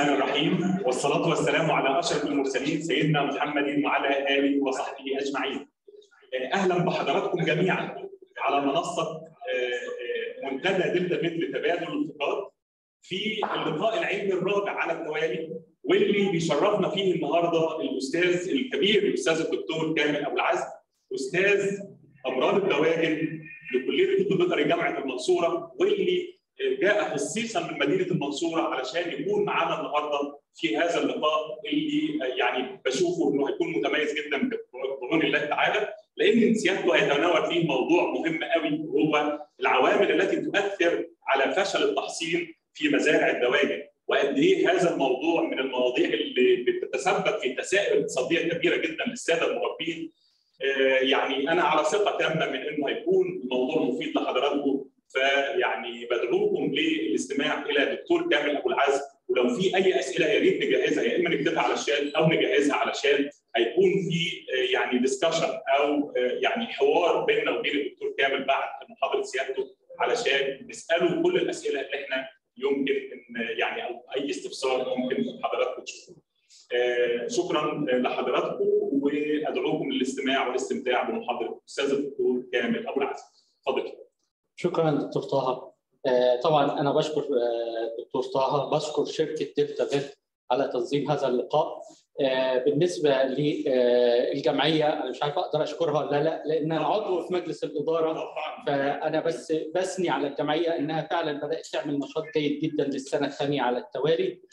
الرحمن الرحيم والصلاة والسلام على أشرف المرسلين سيدنا محمد وعلى آله وصحبه أجمعين. أهلا بحضراتكم جميعا على منصة منتدى دلتا بيت لتبادل الخبرات في اللقاء العلمي الرابع على التوالي واللي بيشرفنا فيه النهارده الاستاذ الكبير الاستاذ الدكتور كامل ابو العزم استاذ امراض الدواجن لكليه الطب البيطري جامعه المنصوره واللي جاء خصيصا من مدينه المنصوره علشان يكون معانا النهارده في هذا اللقاء اللي يعني بشوفه انه هيكون متميز جدا بعون الله تعالى لان سيادته هيتناول فيه موضوع مهم قوي وهو العوامل التي تؤثر على فشل التحصين في مزارع الدواجن وقد ايه هذا الموضوع من المواضيع اللي بتتسبب في خسائر اقتصاديه كبيره جدا للساده المربين يعني انا على ثقه تامه من انه هيكون الموضوع مفيد لحضراتكم فيعني بدعوكم للاستماع الى دكتور كامل ابو العزم ولو في اي اسئله يا ريت نجهزها يا اما نكتبها على الشات او نجهزها علشان هيكون في يعني ديسكشن او يعني حوار بيننا وبين الدكتور كامل بعد محاضره سيادته علشان نساله كل الاسئله اللي احنا يمكن ان يعني او اي استفسار ممكن حضراتكم تشوفوه. آه شكرا لحضراتكم وادعوكم للاستماع والاستمتاع بمحاضره الاستاذ الدكتور كامل ابو العزم. اتفضل. شكرا دكتور طه. آه طبعا انا بشكر آه دكتور طه بشكر شركه دلتا بيت على تنظيم هذا اللقاء. بالنسبه للجمعيه انا مش عارف اقدر اشكرها ولا لا لان انا عضو في مجلس الاداره فانا بس بثني على الجمعيه انها فعلا بدات تعمل نشاط جيد جدا للسنه الثانيه على التوالي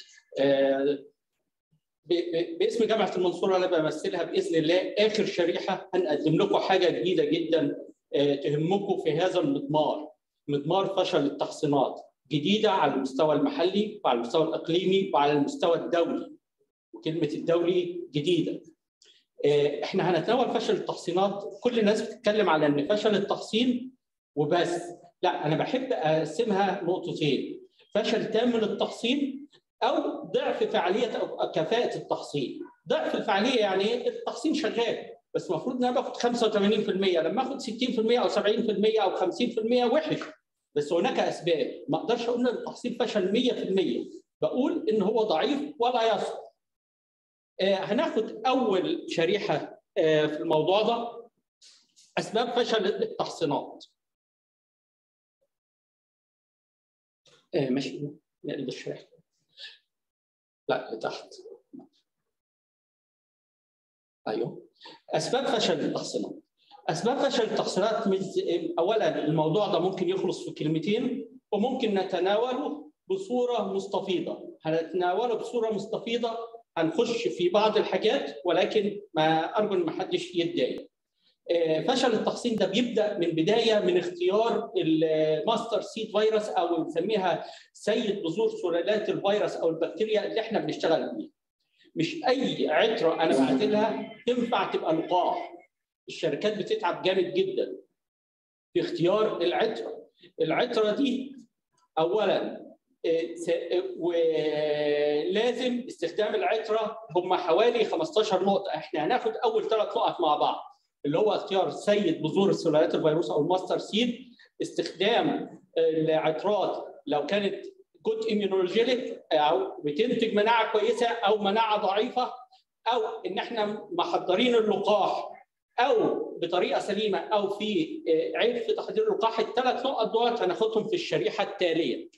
باسم جامعه المنصوره انا بمثلها باذن الله اخر شريحه هنقدم لكم حاجه جديده جدا تهمكم في هذا المضمار مضمار فشل التحصينات جديده على المستوى المحلي وعلى المستوى الاقليمي وعلى المستوى الدولي كلمه الدولي جديده احنا هنتناول فشل التحصينات كل الناس بتتكلم على ان فشل التحصين وبس لا انا بحب اقسمها نقطتين فشل تام من التحصين او ضعف فعاليه او كفاءه التحصين ضعف الفعاليه يعني ايه التحصين شغال بس المفروض ان انا باخد 85% لما اخد 60% او 70% او 50% وحش بس هناك اسباب ما اقدرش اقول ان التحصيل فشل 100% بقول ان هو ضعيف ولا يصلح هناخد اول شريحه في الموضوع ده اسباب فشل التحصينات ماشي نقلب الشريحه لا لتحت ايوه اسباب فشل التحصينات اسباب فشل التحصينات اولا الموضوع ده ممكن يخلص في كلمتين وممكن نتناوله بصوره مستفيضه هنتناوله بصوره مستفيضه هنخش في بعض الحاجات ولكن ما ارجو ان ما حدش يتضايق. فشل التحصين ده بيبدا من بدايه من اختيار الماستر سيد فيروس او بنسميها سيد بذور سلالات الفيروس او البكتيريا اللي احنا بنشتغل بيها. مش اي عطره انا بعتلها تنفع تبقى لقاح. الشركات بتتعب جامد جدا في اختيار العطره. العطره دي اولا ولازم استخدام العطره هم حوالي 15 نقطه احنا هناخد اول ثلاث نقط مع بعض اللي هو اختيار سيد بذور السلالات الفيروس او الماستر سيد استخدام العطرات لو كانت جود ايميونولوجيك او بتنتج مناعه كويسه او مناعه ضعيفه او ان احنا محضرين اللقاح او بطريقه سليمه او في عيب في تحضير اللقاح الثلاث نقط دول هناخدهم في الشريحه التاليه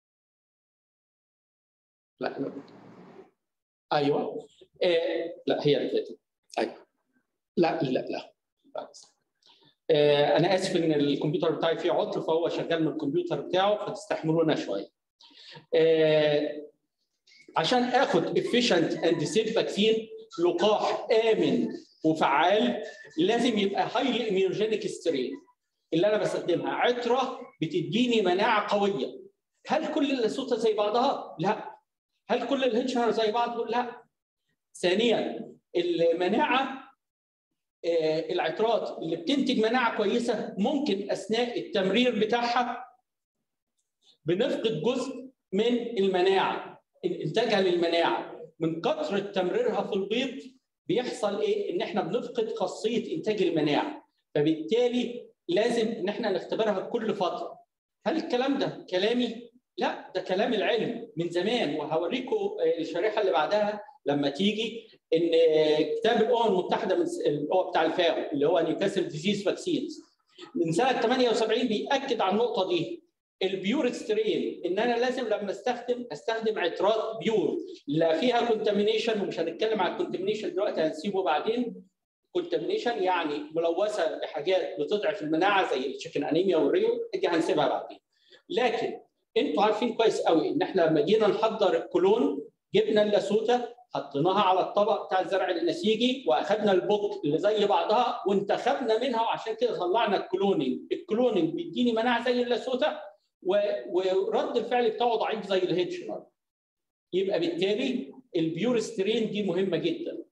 لا ايوه إيه لا هي اللي فاتت ايوه لا لا لا إيه انا اسف ان الكمبيوتر بتاعي فيه عطل فهو شغال من الكمبيوتر بتاعه فتستحملونا شويه إيه عشان اخد efficient and safe vaccine لقاح امن وفعال لازم يبقى هايلي immunogenic سترين اللي انا بستخدمها عطره بتديني مناعه قويه هل كل اللاسوته زي بعضها؟ لا هل كل الهنشر زي بعض؟ لا. ثانيا المناعه العطرات اللي بتنتج مناعه كويسه ممكن اثناء التمرير بتاعها بنفقد جزء من المناعه انتاجها للمناعه من كثره تمريرها في البيض بيحصل ايه؟ ان احنا بنفقد خاصيه انتاج المناعه فبالتالي لازم ان احنا نختبرها كل فتره هل الكلام ده كلامي لا ده كلام العلم من زمان وهوريكم الشريحه اللي بعدها لما تيجي ان كتاب الامم المتحده من هو بتاع الفاو اللي هو نيوكاسل ديزيز فاكسينز من سنه 78 بياكد على النقطه دي البيور سترين ان انا لازم لما استخدم استخدم عطرات بيور لا فيها كونتامينيشن ومش هنتكلم على الكونتامينيشن دلوقتي هنسيبه بعدين كونتامينيشن يعني ملوثه بحاجات بتضعف المناعه زي التشيكن انيميا والريو دي هنسيبها بعدين لكن انتوا عارفين كويس قوي ان احنا لما جينا نحضر الكولون جبنا اللاسوته حطيناها على الطبق بتاع الزرع النسيجي واخدنا البوك اللي زي بعضها وانتخبنا منها وعشان كده طلعنا الكلونينج، الكلونينج بيديني مناعه زي اللاسوته ورد الفعل بتاعه ضعيف زي الهيتشنر. يبقى بالتالي البيور سترين دي مهمه جدا.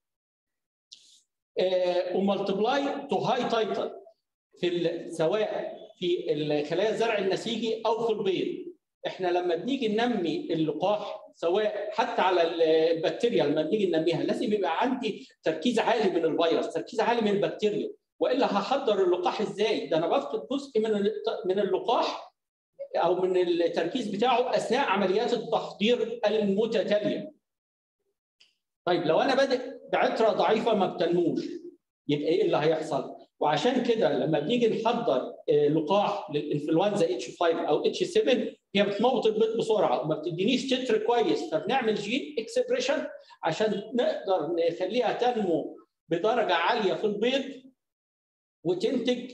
ومالتبلاي تو هاي تايتل في سواء في خلايا الزرع النسيجي او في البيض. احنا لما بنيجي ننمي اللقاح سواء حتى على البكتيريا لما بنيجي ننميها لازم يبقى عندي تركيز عالي من الفيروس، تركيز عالي من البكتيريا، والا هحضر اللقاح ازاي؟ ده انا بفقد جزء من من اللقاح او من التركيز بتاعه اثناء عمليات التحضير المتتاليه. طيب لو انا بادئ بعتره ضعيفه ما بتنموش يبقى ايه اللي هيحصل؟ وعشان كده لما بنيجي نحضر لقاح للانفلونزا اتش 5 او اتش 7 هي بتموت البيض بسرعه وما بتدينيش تتر كويس فبنعمل جين اكسبريشن عشان نقدر نخليها تنمو بدرجه عاليه في البيض وتنتج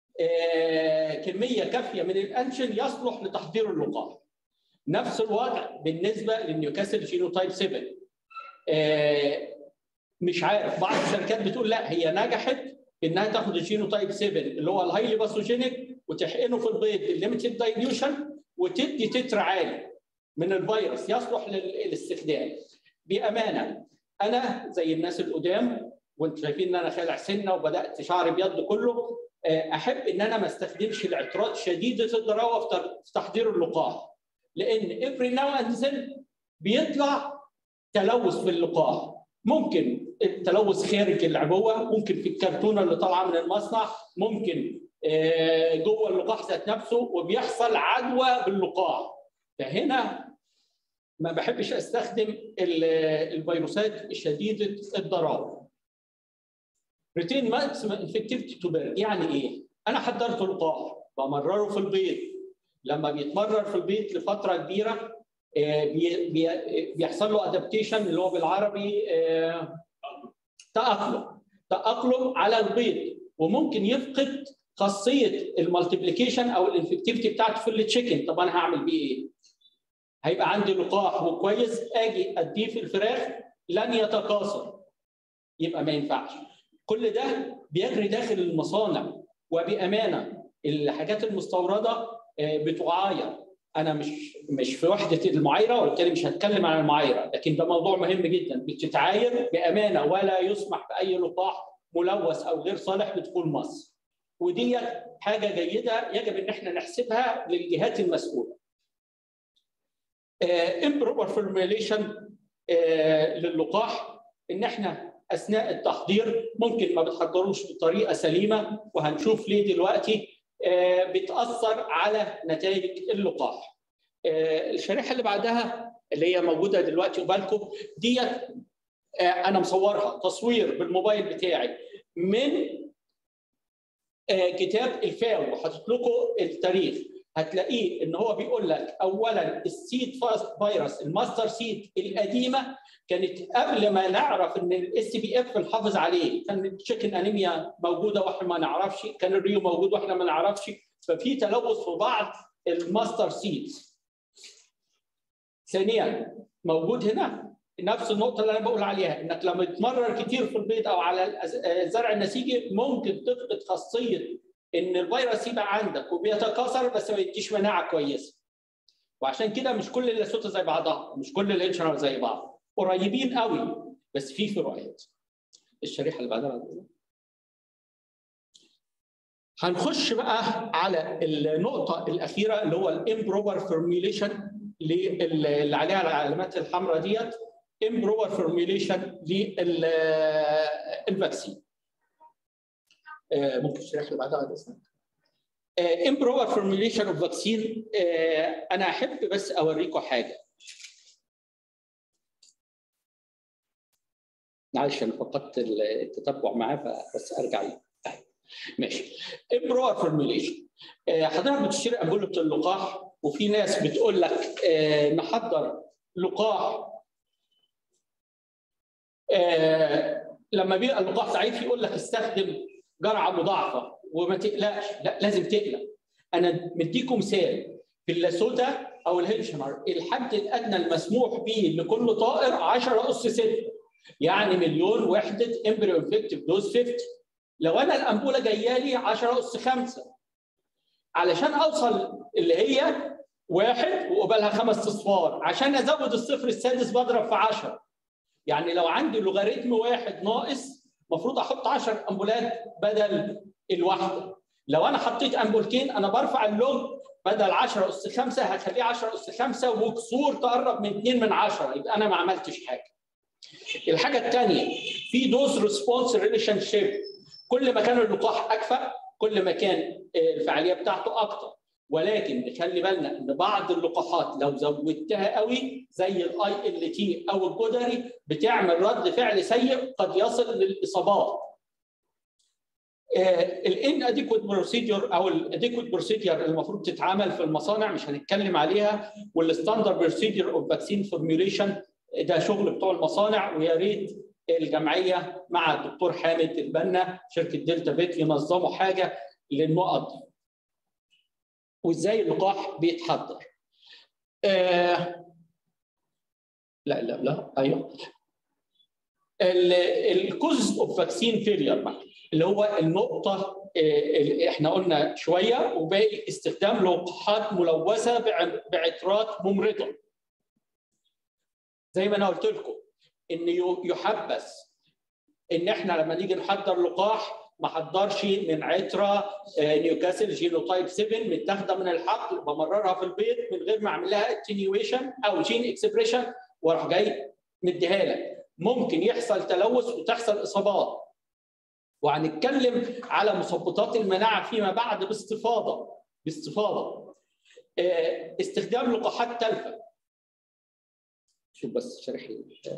كميه كافيه من الانشن يصلح لتحضير اللقاح. نفس الوضع بالنسبه للنيوكاسل جينوتايب 7 مش عارف بعض الشركات بتقول لا هي نجحت انها تاخد الجينوتايب 7 اللي هو الهايلي باثوجينيك وتحقنه في البيض الليمتد دايليوشن وتدي تتر عالي من الفيروس يصلح للاستخدام بامانه انا زي الناس القدام وانتم شايفين ان انا خالع سنه وبدات شعري ابيض كله احب ان انا ما استخدمش العطرات شديده الضراوه في تحضير اللقاح لان افري ناو اند ذن بيطلع تلوث في اللقاح ممكن التلوث خارج العبوه ممكن في الكرتونه اللي طالعه من المصنع ممكن جوه اللقاح ذات نفسه وبيحصل عدوى باللقاح فهنا ما بحبش استخدم الفيروسات شديده الضرر ريتين ماكسيمم انفكتيفيتي تو بيرد يعني ايه؟ انا حضرت لقاح بمرره في البيض لما بيتمرر في البيض لفتره كبيره بيحصل له ادابتيشن اللي هو بالعربي تاقلم تاقلم على البيض وممكن يفقد خاصيه المالتيبليكيشن او الانفكتيفيتي بتاعته في التشيكن طب انا هعمل بيه ايه؟ هيبقى عندي لقاح وكويس اجي اديه في الفراخ لن يتكاثر يبقى ما ينفعش كل ده بيجري داخل المصانع وبامانه الحاجات المستورده بتعاير انا مش مش في وحده المعايره وبالتالي مش هتكلم عن المعايره لكن ده موضوع مهم جدا بتتعاير بامانه ولا يسمح باي لقاح ملوث او غير صالح بدخول مصر ودي حاجه جيده يجب ان احنا نحسبها للجهات المسؤوله امبروبر فورميليشن للقاح ان احنا اثناء التحضير ممكن ما بتحضروش بطريقه سليمه وهنشوف ليه دلوقتي بتاثر على نتائج اللقاح. الشريحه اللي بعدها اللي هي موجوده دلوقتي قبالكم ديت انا مصورها تصوير بالموبايل بتاعي من كتاب الفاو وحاطط لكم التاريخ هتلاقيه ان هو بيقول لك اولا السيد فاست فيروس الماستر سيد القديمه كانت قبل ما نعرف ان الاس بي اف نحافظ عليه كان التشيكن انيميا موجوده واحنا ما نعرفش كان الريو موجود واحنا ما نعرفش ففي تلوث في بعض الماستر سيدز ثانيا موجود هنا نفس النقطه اللي انا بقول عليها انك لما تمرر كتير في البيض او على الزرع النسيجي ممكن تفقد خاصيه ان الفيروس يبقى عندك وبيتكاثر بس ما يديش مناعه كويسه وعشان كده مش كل اللاسوتا زي بعضها مش كل الانشنر زي بعض قريبين قوي بس في فروقات الشريحه اللي بعدها هنخش بقى على النقطه الاخيره اللي هو الامبروبر فورميليشن اللي عليها العلامات الحمراء ديت امبروبر فورميليشن للفاكسين ممكن الشريحه اللي بعدها بعد اذنك امبروفر فورميوليشن اوف فاكسين انا احب بس اوريكم حاجه معلش انا فقدت التتبع معاه فبس ارجع ليه ماشي امبروفر فورميوليشن حضرتك بتشتري انبوله اللقاح وفي ناس بتقول لك نحضر لقاح لما بيبقى اللقاح ضعيف يقول لك استخدم جرعه مضاعفه وما تقلقش لا لازم تقلق انا مديكم مثال في اللاسوتا او الهيلشمر الحد الادنى المسموح به لكل طائر 10 اس 6 يعني مليون وحده امبريو انفكتيف دوز 50 لو انا الانبوله جايه لي 10 اس 5 علشان اوصل اللي هي واحد وقبلها خمس اصفار عشان ازود الصفر السادس بضرب في 10 يعني لو عندي لوغاريتم واحد ناقص المفروض احط 10 امبولات بدل الواحده لو انا حطيت امبولتين انا برفع اللوج بدل 10 اس 5 هخليه 10 اس 5 وكسور تقرب من 2 من 10 يبقى انا ما عملتش حاجه. الحاجه الثانيه في دوز ريسبونس ريليشن شيب كل ما كان اللقاح اكفأ كل ما كان الفعاليه بتاعته اكتر ولكن نخلي بالنا ان بعض اللقاحات لو زودتها قوي زي الاي ال تي او الجدري بتعمل رد فعل سيء قد يصل للاصابات. الان اديكوت بروسيدور او الاديكوت بروسيدور المفروض تتعمل في المصانع مش هنتكلم عليها والستاندرد بروسيدور اوف فاكسين فورميوليشن ده شغل بتوع المصانع ويا ريت الجمعيه مع الدكتور حامد البنا شركه دلتا فيت ينظموا حاجه للنقط دي. وازاي اللقاح بيتحضر. آه لا لا لا ايوه الكوز اوف فاكسين فيلير بقى اللي هو النقطه اللي احنا قلنا شويه وباقي استخدام لقاحات ملوثه بعطرات ممرضه. زي ما انا قلت لكم ان يحبس ان احنا لما نيجي نحضر لقاح ما حضرش من عطره نيوكاسل جينوتايب 7 متاخده من الحقل بمررها في البيض من غير ما اعمل لها اتنيويشن او جين اكسبريشن واروح جاي مديها لك ممكن يحصل تلوث وتحصل اصابات وهنتكلم على مثبطات المناعه فيما بعد باستفاضه باستفاضه استخدام لقاحات تلفه شوف بس شرح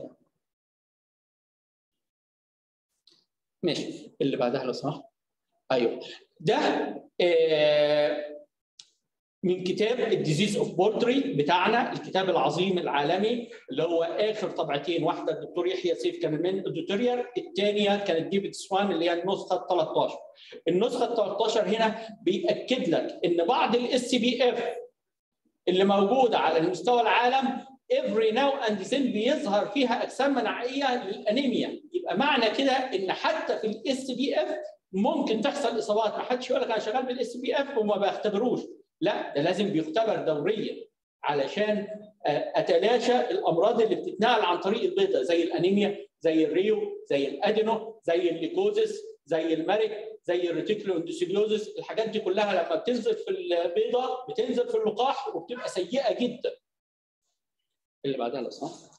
ماشي اللي بعدها لو سمحت ايوه ده آه من كتاب الديزيز اوف بورتري بتاعنا الكتاب العظيم العالمي اللي هو اخر طبعتين واحده الدكتور يحيى سيف كان من اديتوريال الثانيه كانت ديفيد سوان اللي هي النسخه 13 النسخه 13 هنا بياكد لك ان بعض الاس بي اف اللي موجوده على المستوى العالم every now and then بيظهر فيها اجسام مناعيه للانيميا يبقى معنى كده ان حتى في الاس بي اف ممكن تحصل اصابات ما حدش يقول لك انا شغال بالاس بي اف وما بختبروش لا ده لازم بيختبر دوريا علشان اتلاشى الامراض اللي بتتنقل عن طريق البيضه زي الانيميا زي الريو زي الادينو زي الليكوزس زي المرك زي الريتيكولو اندوسيليوزس الحاجات دي كلها لما بتنزل في البيضه بتنزل في اللقاح وبتبقى سيئه جدا اللي بعدها لو سمحت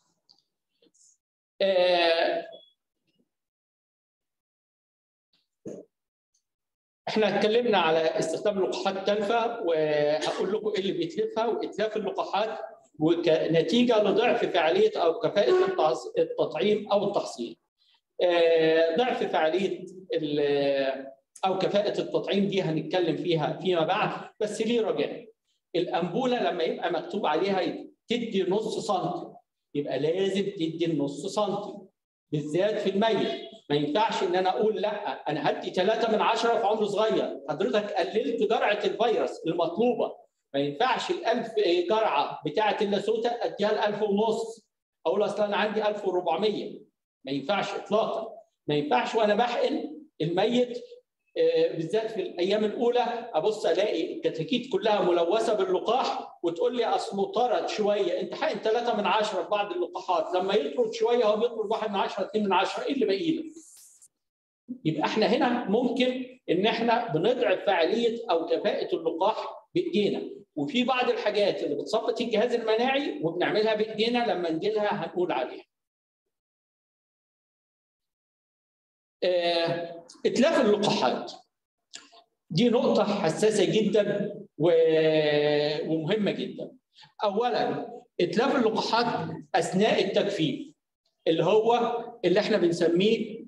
آه احنا اتكلمنا على استخدام لقاحات تلفه وهقول لكم ايه اللي بيتلفها واتلاف اللقاحات وكنتيجه لضعف فعاليه او كفاءه التطعيم او التحصين. آه ضعف فعاليه او كفاءه التطعيم دي هنتكلم فيها فيما بعد بس ليه رجاء الانبوله لما يبقى مكتوب عليها تدي نص سنتي يبقى لازم تدي النص سنتي بالذات في الميت ما ينفعش ان انا اقول لا انا هدي 3 من 10 في عمر صغير حضرتك قللت جرعه الفيروس المطلوبه ما ينفعش ال 1000 جرعه بتاعه اللاسوتا اديها ل 1000 ونص اقول اصل انا عندي 1400 ما ينفعش اطلاقا ما ينفعش وانا بحقن الميت بالذات في الايام الاولى ابص الاقي الكتاكيت كلها ملوثه باللقاح وتقول لي اصله طرد شويه انت حقن 3 من 10 في بعض اللقاحات لما يطرد شويه هو بيطرد 1 من 10 2 من 10 ايه اللي باقي لك؟ يبقى احنا هنا ممكن ان احنا بنضعف فعاليه او كفاءه اللقاح بايدينا وفي بعض الحاجات اللي بتثبط الجهاز المناعي وبنعملها بايدينا لما نجي لها هنقول عليها. اتلاف اللقاحات دي نقطة حساسة جدا ومهمة جدا. أولا إتلاف اللقاحات أثناء التجفيف اللي هو اللي احنا بنسميه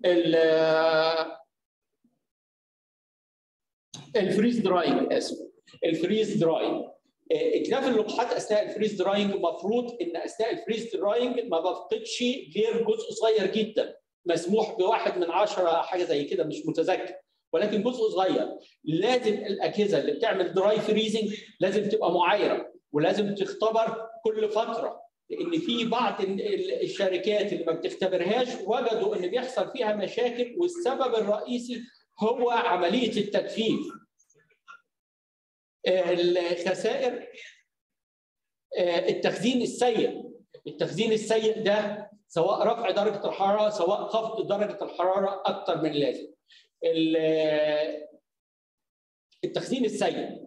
الفريز دراينج اسف الفريز دراينج اتلاف اللقاحات اثناء الفريز دراينج المفروض ان اثناء الفريز دراينج ما بفقدش غير جزء صغير جدا مسموح بواحد من عشرة حاجه زي كده مش متذكر ولكن جزء صغير لازم الاجهزه اللي بتعمل دراي فريزنج لازم تبقى معايره ولازم تختبر كل فتره لان في بعض الشركات اللي ما بتختبرهاش وجدوا ان بيحصل فيها مشاكل والسبب الرئيسي هو عمليه التجفيف الخسائر التخزين السيء التخزين السيء ده سواء رفع درجه الحراره سواء خفض درجه الحراره اكثر من اللازم التخزين السيء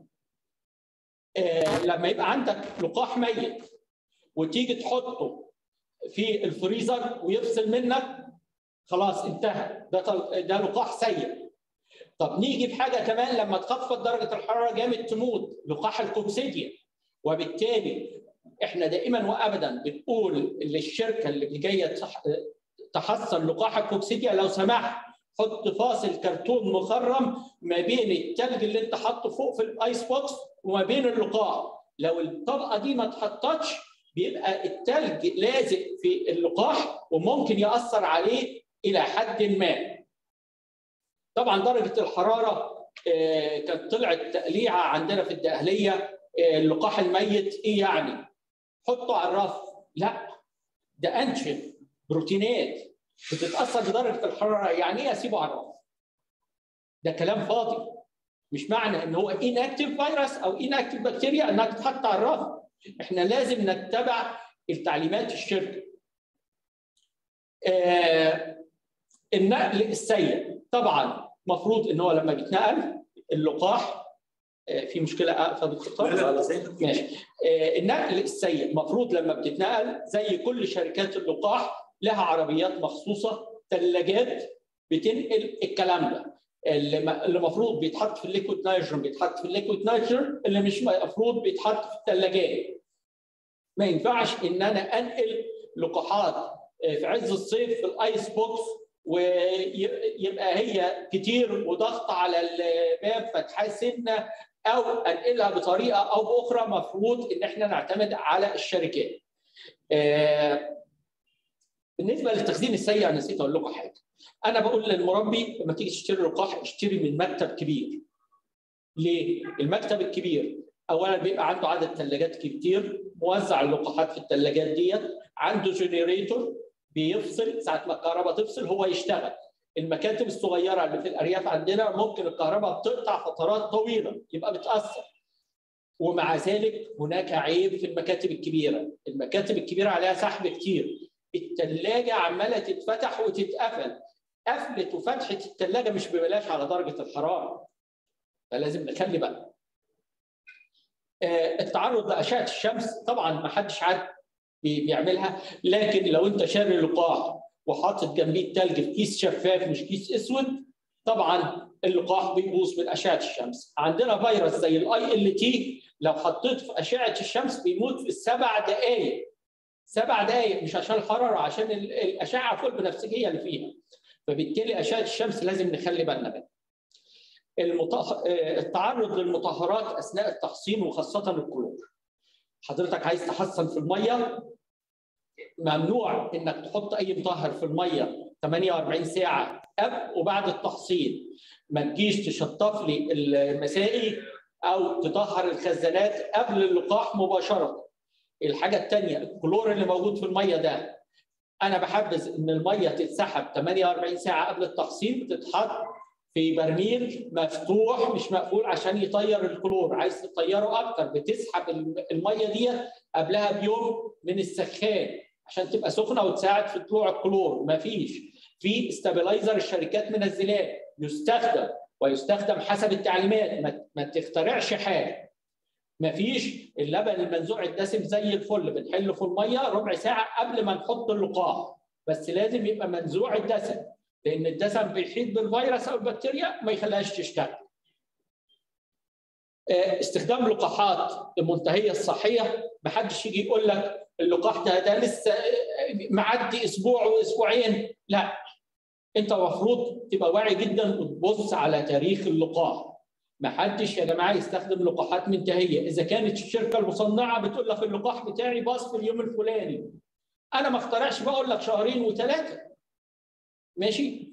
لما يبقى عندك لقاح ميت وتيجي تحطه في الفريزر ويفصل منك خلاص انتهى ده ده لقاح سيء طب نيجي بحاجه كمان لما تخفض درجه الحراره جامد تموت لقاح الكوكسيديا وبالتالي احنا دائما وابدا بنقول للشركه اللي جايه تحصل لقاح الكوكسيديا لو سمحت حط فاصل كرتون مخرم ما بين الثلج اللي انت حاطه فوق في الايس بوكس وما بين اللقاح لو الطبقه دي ما اتحطتش بيبقى الثلج لازق في اللقاح وممكن ياثر عليه الى حد ما طبعا درجه الحراره كانت طلعت تقليعه عندنا في الدقهليه اللقاح الميت ايه يعني؟ حطه على الرف لا ده انشن بروتينات بتتاثر بدرجه الحراره يعني ايه اسيبه على الرف؟ ده كلام فاضي مش معنى ان هو اناكتيف فيروس او اناكتيف بكتيريا انها تتحط على الرف احنا لازم نتبع التعليمات الشركه آه النقل السيء طبعا مفروض ان هو لما بيتنقل اللقاح آه في مشكله اقفل الخطاب ماشي آه النقل السيء المفروض لما بتتنقل زي كل شركات اللقاح لها عربيات مخصوصه ثلاجات بتنقل الكلام ده اللي المفروض بيتحط في الليكويد نيتروجين بيتحط في الليكويد نيتروجين اللي مش المفروض بيتحط في الثلاجات ما ينفعش ان انا انقل لقاحات في عز الصيف في الايس بوكس ويبقى هي كتير وضغط على الباب فتحه سنه او انقلها بطريقه او باخرى مفروض ان احنا نعتمد على الشركات. بالنسبه للتخزين السيء نسيت اقول لكم حاجه. انا بقول للمربي لما تيجي تشتري لقاح اشتري من مكتب كبير. ليه؟ المكتب الكبير اولا بيبقى عنده عدد ثلاجات كتير موزع اللقاحات في الثلاجات ديت عنده جنريتور بيفصل ساعه ما الكهرباء تفصل هو يشتغل المكاتب الصغيره اللي في الارياف عندنا ممكن الكهرباء بتقطع فترات طويله يبقى بتاثر ومع ذلك هناك عيب في المكاتب الكبيره المكاتب الكبيره عليها سحب كتير الثلاجه عماله تتفتح وتتقفل قفله وفتحه الثلاجه مش ببلاش على درجه الحراره فلازم نخلي بالنا التعرض لاشعه الشمس طبعا ما حدش عاد بيعملها لكن لو انت شاري لقاح وحاطط جنبيه الثلج في كيس شفاف مش كيس اسود طبعا اللقاح بيبوظ من اشعه الشمس عندنا فيروس زي الاي ال تي لو حطيته في اشعه الشمس بيموت في السبع دقائق سبع دقائق مش عشان الحراره عشان الاشعه فوق البنفسجيه اللي فيها فبالتالي اشعه الشمس لازم نخلي بالنا منها المطه... التعرض للمطهرات اثناء التحصين وخاصه الكلور حضرتك عايز تحصن في الميه ممنوع انك تحط اي مطهر في الميه 48 ساعه قبل وبعد التحصين ما تجيش تشطف لي المسائي او تطهر الخزانات قبل اللقاح مباشره الحاجه الثانيه الكلور اللي موجود في الميه ده انا بحبذ ان الميه تتسحب 48 ساعه قبل التحصين بتتحط في برميل مفتوح مش مقفول عشان يطير الكلور عايز تطيره اكتر بتسحب الميه دي قبلها بيوم من السخان عشان تبقى سخنه وتساعد في طلوع الكلور مفيش في استابلايزر الشركات منزلاه يستخدم ويستخدم حسب التعليمات ما تخترعش حاجه مفيش اللبن المنزوع الدسم زي الفل بنحله في الميه ربع ساعه قبل ما نحط اللقاح بس لازم يبقى منزوع الدسم لان الدسم بيحيط بالفيروس او البكتيريا ما يخليهاش تشتغل استخدام لقاحات منتهيه الصحيه ما حدش يجي يقول لك اللقاح ده ده لسه معدي اسبوع واسبوعين لا انت المفروض تبقى واعي جدا وتبص على تاريخ اللقاح ما حدش يا جماعه يستخدم لقاحات منتهيه اذا كانت الشركه المصنعه بتقول لك اللقاح بتاعي باص في اليوم الفلاني انا ما اخترعش بقول لك شهرين وثلاثه ماشي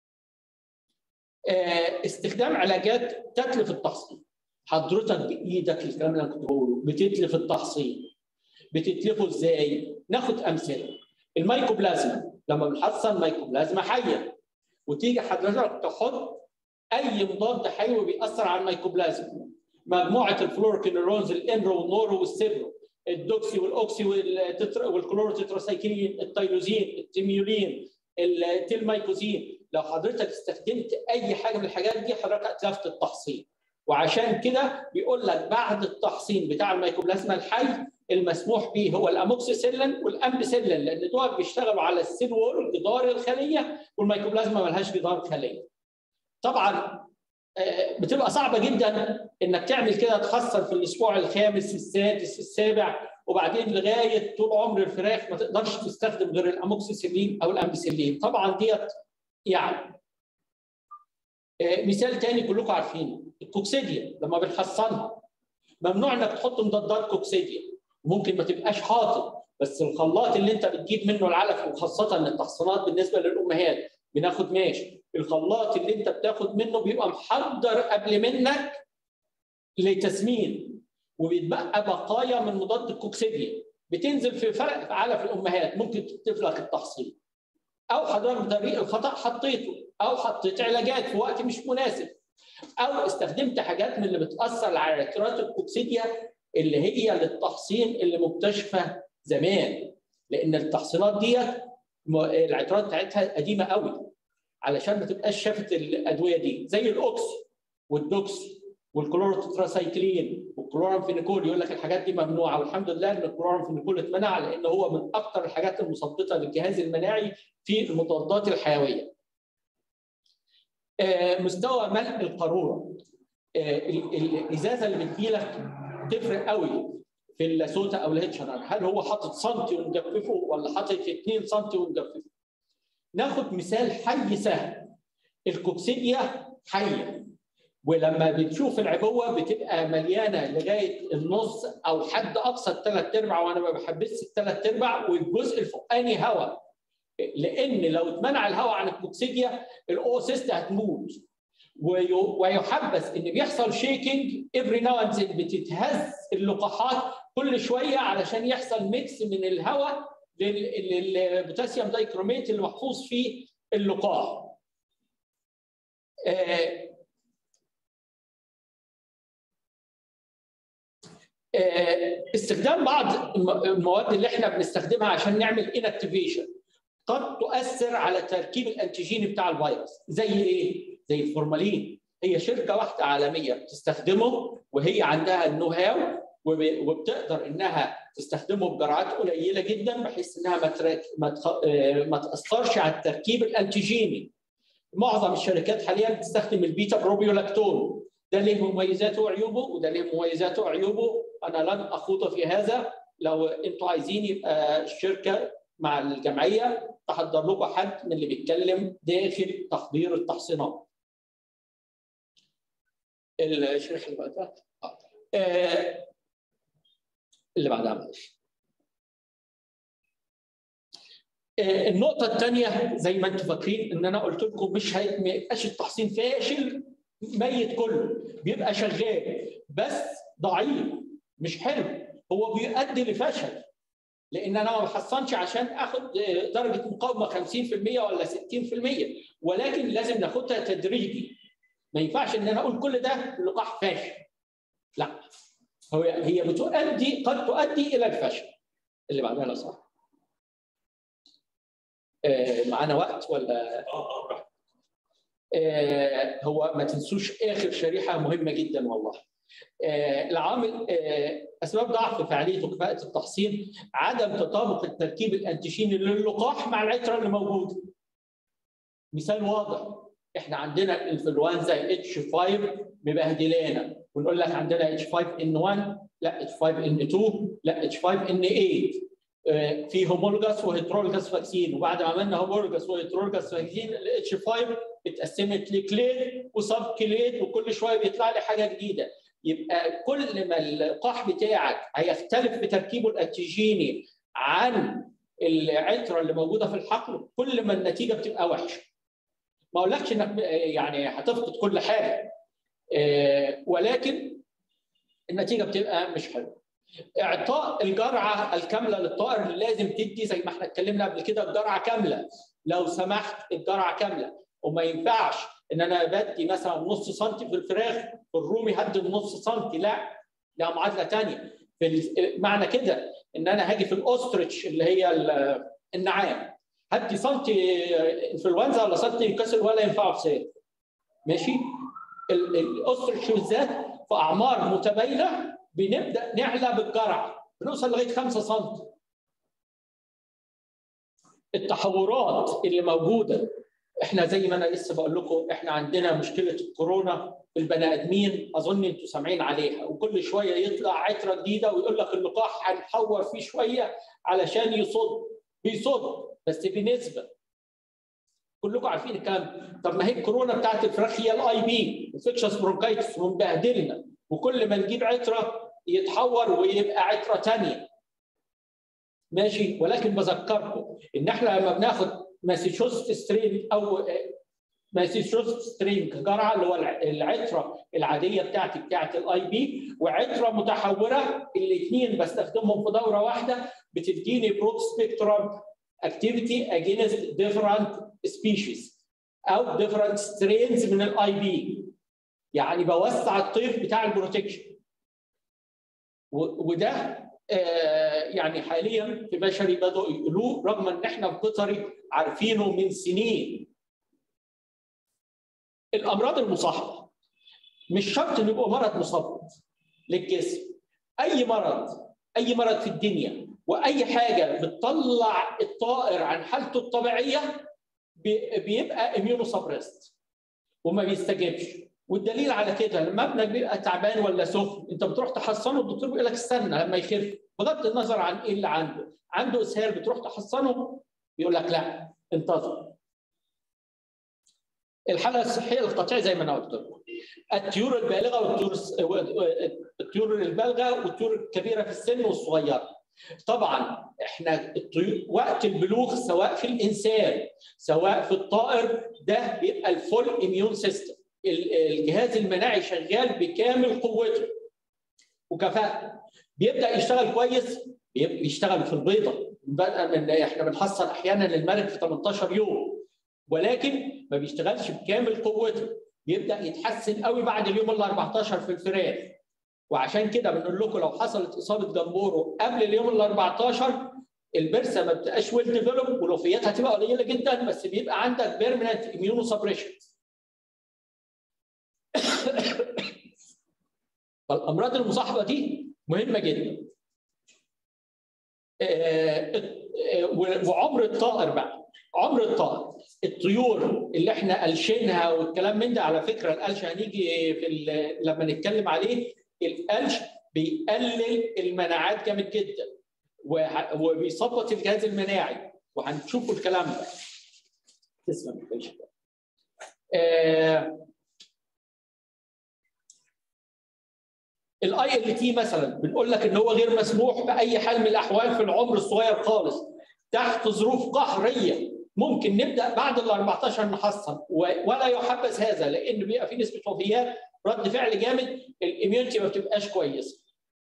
استخدام علاجات تتلف التحصين حضرتك بايدك الكلام اللي انا كنت بقوله بتتلف التحصين بتتلفه ازاي؟ ناخد امثله الميكوبلازما لما بنحصن ميكوبلازما حيه وتيجي حضرتك تحط اي مضاد حيوي بيأثر على الميكوبلازما مجموعه الفلوروكينيرونز الانرو والنورو والسيبرو الدوكسي والاوكسي والكلوروتيتراسايكلين التيروزين التيميولين التيلمايكوزين لو حضرتك استخدمت اي حاجه من الحاجات دي حضرتك اتلفت التحصين وعشان كده بيقول لك بعد التحصين بتاع الميكوبلازما الحي المسموح به هو الاموكسيسيلين والامبسيلين لان دول بيشتغلوا على السيل وول جدار الخليه والميكوبلازما ملهاش جدار خليه. طبعا بتبقى صعبه جدا انك تعمل كده تخسر في الاسبوع الخامس السادس السابع وبعدين لغايه طول عمر الفراخ ما تقدرش تستخدم غير الاموكسيسيلين او الامبسيلين طبعا ديت يعني مثال تاني كلكم عارفينه الكوكسيديا لما بنحصنها ممنوع انك تحط مضادات كوكسيديا ممكن ما تبقاش حاطط بس الخلاط اللي انت بتجيب منه العلف وخاصه التحصينات بالنسبه للامهات بناخد ماشي الخلاط اللي انت بتاخد منه بيبقى محضر قبل منك لتسمين وبيتبقى بقايا من مضاد الكوكسيديا بتنزل في فرق علف الامهات ممكن تكتف لك التحصين او حضرتك بطريق الخطا حطيته او حطيت علاجات في وقت مش مناسب او استخدمت حاجات من اللي بتاثر على عترات الكوكسيديا اللي هي للتحصين اللي مكتشفه زمان لان التحصينات ديت العترات بتاعتها قديمه قوي علشان ما تبقاش شافت الادويه دي زي الاوكسي والدوكسي والكلوروتراسايكلين والكلورامفينيكول يقول لك الحاجات دي ممنوعه والحمد لله ان الكلورامفينيكول اتمنع لان هو من اكثر الحاجات المثبطه للجهاز المناعي في المضادات الحيويه. مستوى ملء القاروره الازازه اللي بتجيلك تفرق قوي في اللاسوتا او الهيتشنر هل هو حاطط سنتي ونجففه ولا حاطط 2 سنتي ونجففه؟ ناخد مثال حي سهل الكوكسيديا حيه ولما بتشوف العبوه بتبقى مليانه لغايه النص او حد اقصى الثلاث ارباع وانا ما بحبسش الثلاث ارباع والجزء الفوقاني هواء لان لو اتمنع الهواء عن الكوكسيديا الاوسيست هتموت ويحبس ان بيحصل شيكينج افري ناو اند بتتهز اللقاحات كل شويه علشان يحصل ميكس من الهواء للبوتاسيوم دايكروميت اللي محفوظ فيه اللقاح. استخدام بعض المواد اللي احنا بنستخدمها عشان نعمل انكتيفيشن قد تؤثر على التركيب الانتيجيني بتاع الفيروس زي ايه؟ زي الفورمالين هي شركه واحده عالميه بتستخدمه وهي عندها النو هاو وبتقدر انها تستخدمه بجرعات قليله جدا بحيث انها ما ما, ما تاثرش على التركيب الانتيجيني معظم الشركات حاليا بتستخدم البيتا بروبيولاكتون ده له مميزاته وعيوبه وده له مميزاته وعيوبه انا لن اخوض في هذا لو انتوا عايزين يبقى الشركه مع الجمعيه تحضر لكم حد من اللي بيتكلم داخل تحضير التحصينات. الشريحه اللي بعدها آه. اللي بعدها معلش. آه النقطة الثانية زي ما انتم فاكرين ان انا قلت لكم مش هي... ما يبقاش التحصين فاشل ميت كله بيبقى شغال بس ضعيف مش حلو هو بيؤدي لفشل لان انا ما بحصنش عشان اخد درجه مقاومه 50% ولا 60% ولكن لازم ناخدها تدريجي ما ينفعش ان انا اقول كل ده لقاح فاشل لا هو هي بتؤدي قد تؤدي الى الفشل اللي بعدها لو صح آه معانا وقت ولا اه اه آه هو ما تنسوش اخر شريحه مهمه جدا والله آه العامل آه اسباب ضعف فعاليه وكفاءه التحصين عدم تطابق التركيب الانتيجيني للقاح مع العتره اللي موجوده مثال واضح احنا عندنا الانفلونزا اتش 5 مبهدلانا ونقول لك عندنا اتش 5 ان 1 لا اتش 5 ان 2 لا اتش 5 ان 8 في هومولوجاس وهيترولوجاس فاكسين وبعد ما عملنا هومولوجاس وهيترولوجاس فاكسين الاتش 5 اتقسمت لكليد وسب كليد وكل شويه بيطلع لي حاجه جديده يبقى كل ما اللقاح بتاعك هيختلف بتركيبه الانتيجيني عن العتره اللي موجوده في الحقل كل ما النتيجه بتبقى وحشه. ما اقولكش انك يعني هتفقد كل حاجه ولكن النتيجه بتبقى مش حلوه. اعطاء الجرعه الكامله للطائر لازم تدي زي ما احنا اتكلمنا قبل كده الجرعه كامله لو سمحت الجرعه كامله وما ينفعش ان انا بدي مثلا نص سنتي في الفراخ في الرومي هدي نص سنتي لا ده معادله ثانيه معنى كده ان انا هاجي في الاوستريتش اللي هي النعام هدي سنتي انفلونزا ولا سنتي كسر ولا ينفعه بسيف ماشي الاوستريتش بالذات في اعمار متباينه بنبدا نعلى بالجرعه بنوصل لغايه 5 سم التحورات اللي موجوده احنا زي ما انا لسه بقول لكم احنا عندنا مشكله الكورونا في البني ادمين اظن انتم سامعين عليها وكل شويه يطلع عتره جديده ويقول لك اللقاح هنحور فيه شويه علشان يصد بيصد بس بنسبه كلكم عارفين الكلام طب ما هي الكورونا بتاعت الفراخ هي الاي بي انفكشس برونكايتس ومبهدلنا وكل ما نجيب عتره يتحور ويبقى عتره ثانيه ماشي ولكن بذكركم ان احنا لما بناخد ماسيشوست سترين او ماسيشوست سترين كجرعه اللي هو العتره العاديه بتاعتي بتاعت الاي بي وعتره متحوره الاثنين بستخدمهم في دوره واحده بتديني برود سبيكترم اكتيفيتي اجينست ديفرنت سبيشيز او ديفرنت سترينز من الاي بي يعني بوسع الطيف بتاع البروتكشن وده آه يعني حاليا في بشري بدأوا يقولوه رغم ان احنا في بيطري عارفينه من سنين. الامراض المصاحبه مش شرط انه يبقى مرض مصاب للجسم. اي مرض اي مرض في الدنيا واي حاجه بتطلع الطائر عن حالته الطبيعيه بيبقى اميونو سبريست وما بيستجبش والدليل على كده لما ابنك بيبقى تعبان ولا سخن انت بتروح تحصنه الدكتور بيقول لك استنى لما يخف بغض النظر عن ايه اللي عنده عنده اسهال بتروح تحصنه بيقول لك لا انتظر الحاله الصحيه القطعيه زي ما انا قلت لكم الطيور البالغه والطيور الطيور البالغه والطيور الكبيره في السن والصغيره طبعا احنا الطيور وقت البلوغ سواء في الانسان سواء في الطائر ده بيبقى الفول اميون سيستم الجهاز المناعي شغال بكامل قوته وكفاءته بيبدا يشتغل كويس بيشتغل في البيضه من احنا بنحصل احيانا الملك في 18 يوم ولكن ما بيشتغلش بكامل قوته بيبدا يتحسن قوي بعد اليوم ال 14 في الفراخ وعشان كده بنقول لكم لو حصلت اصابه جمبورو قبل اليوم ال 14 البرسه ما بتبقاش ويل ديفلوب ولوفياتها هتبقى قليله جدا بس بيبقى عندك بيرمننت اميونو سبريشن فالامراض المصاحبه دي مهمه جدا وعمر الطائر بقى عمر الطائر الطيور اللي احنا قلشينها والكلام من ده على فكره القلش هنيجي في لما نتكلم عليه القلش بيقلل المناعات جامد جدا وبيثبط الجهاز المناعي وهنشوفوا الكلام ده تسلم آه الاي ال تي مثلا بنقول لك ان هو غير مسموح باي حال من الاحوال في العمر الصغير خالص تحت ظروف قهريه ممكن نبدا بعد ال 14 نحصن ولا يحبذ هذا لان بيبقى في نسبه وفيات رد فعل جامد الاميونتي ما بتبقاش كويسه.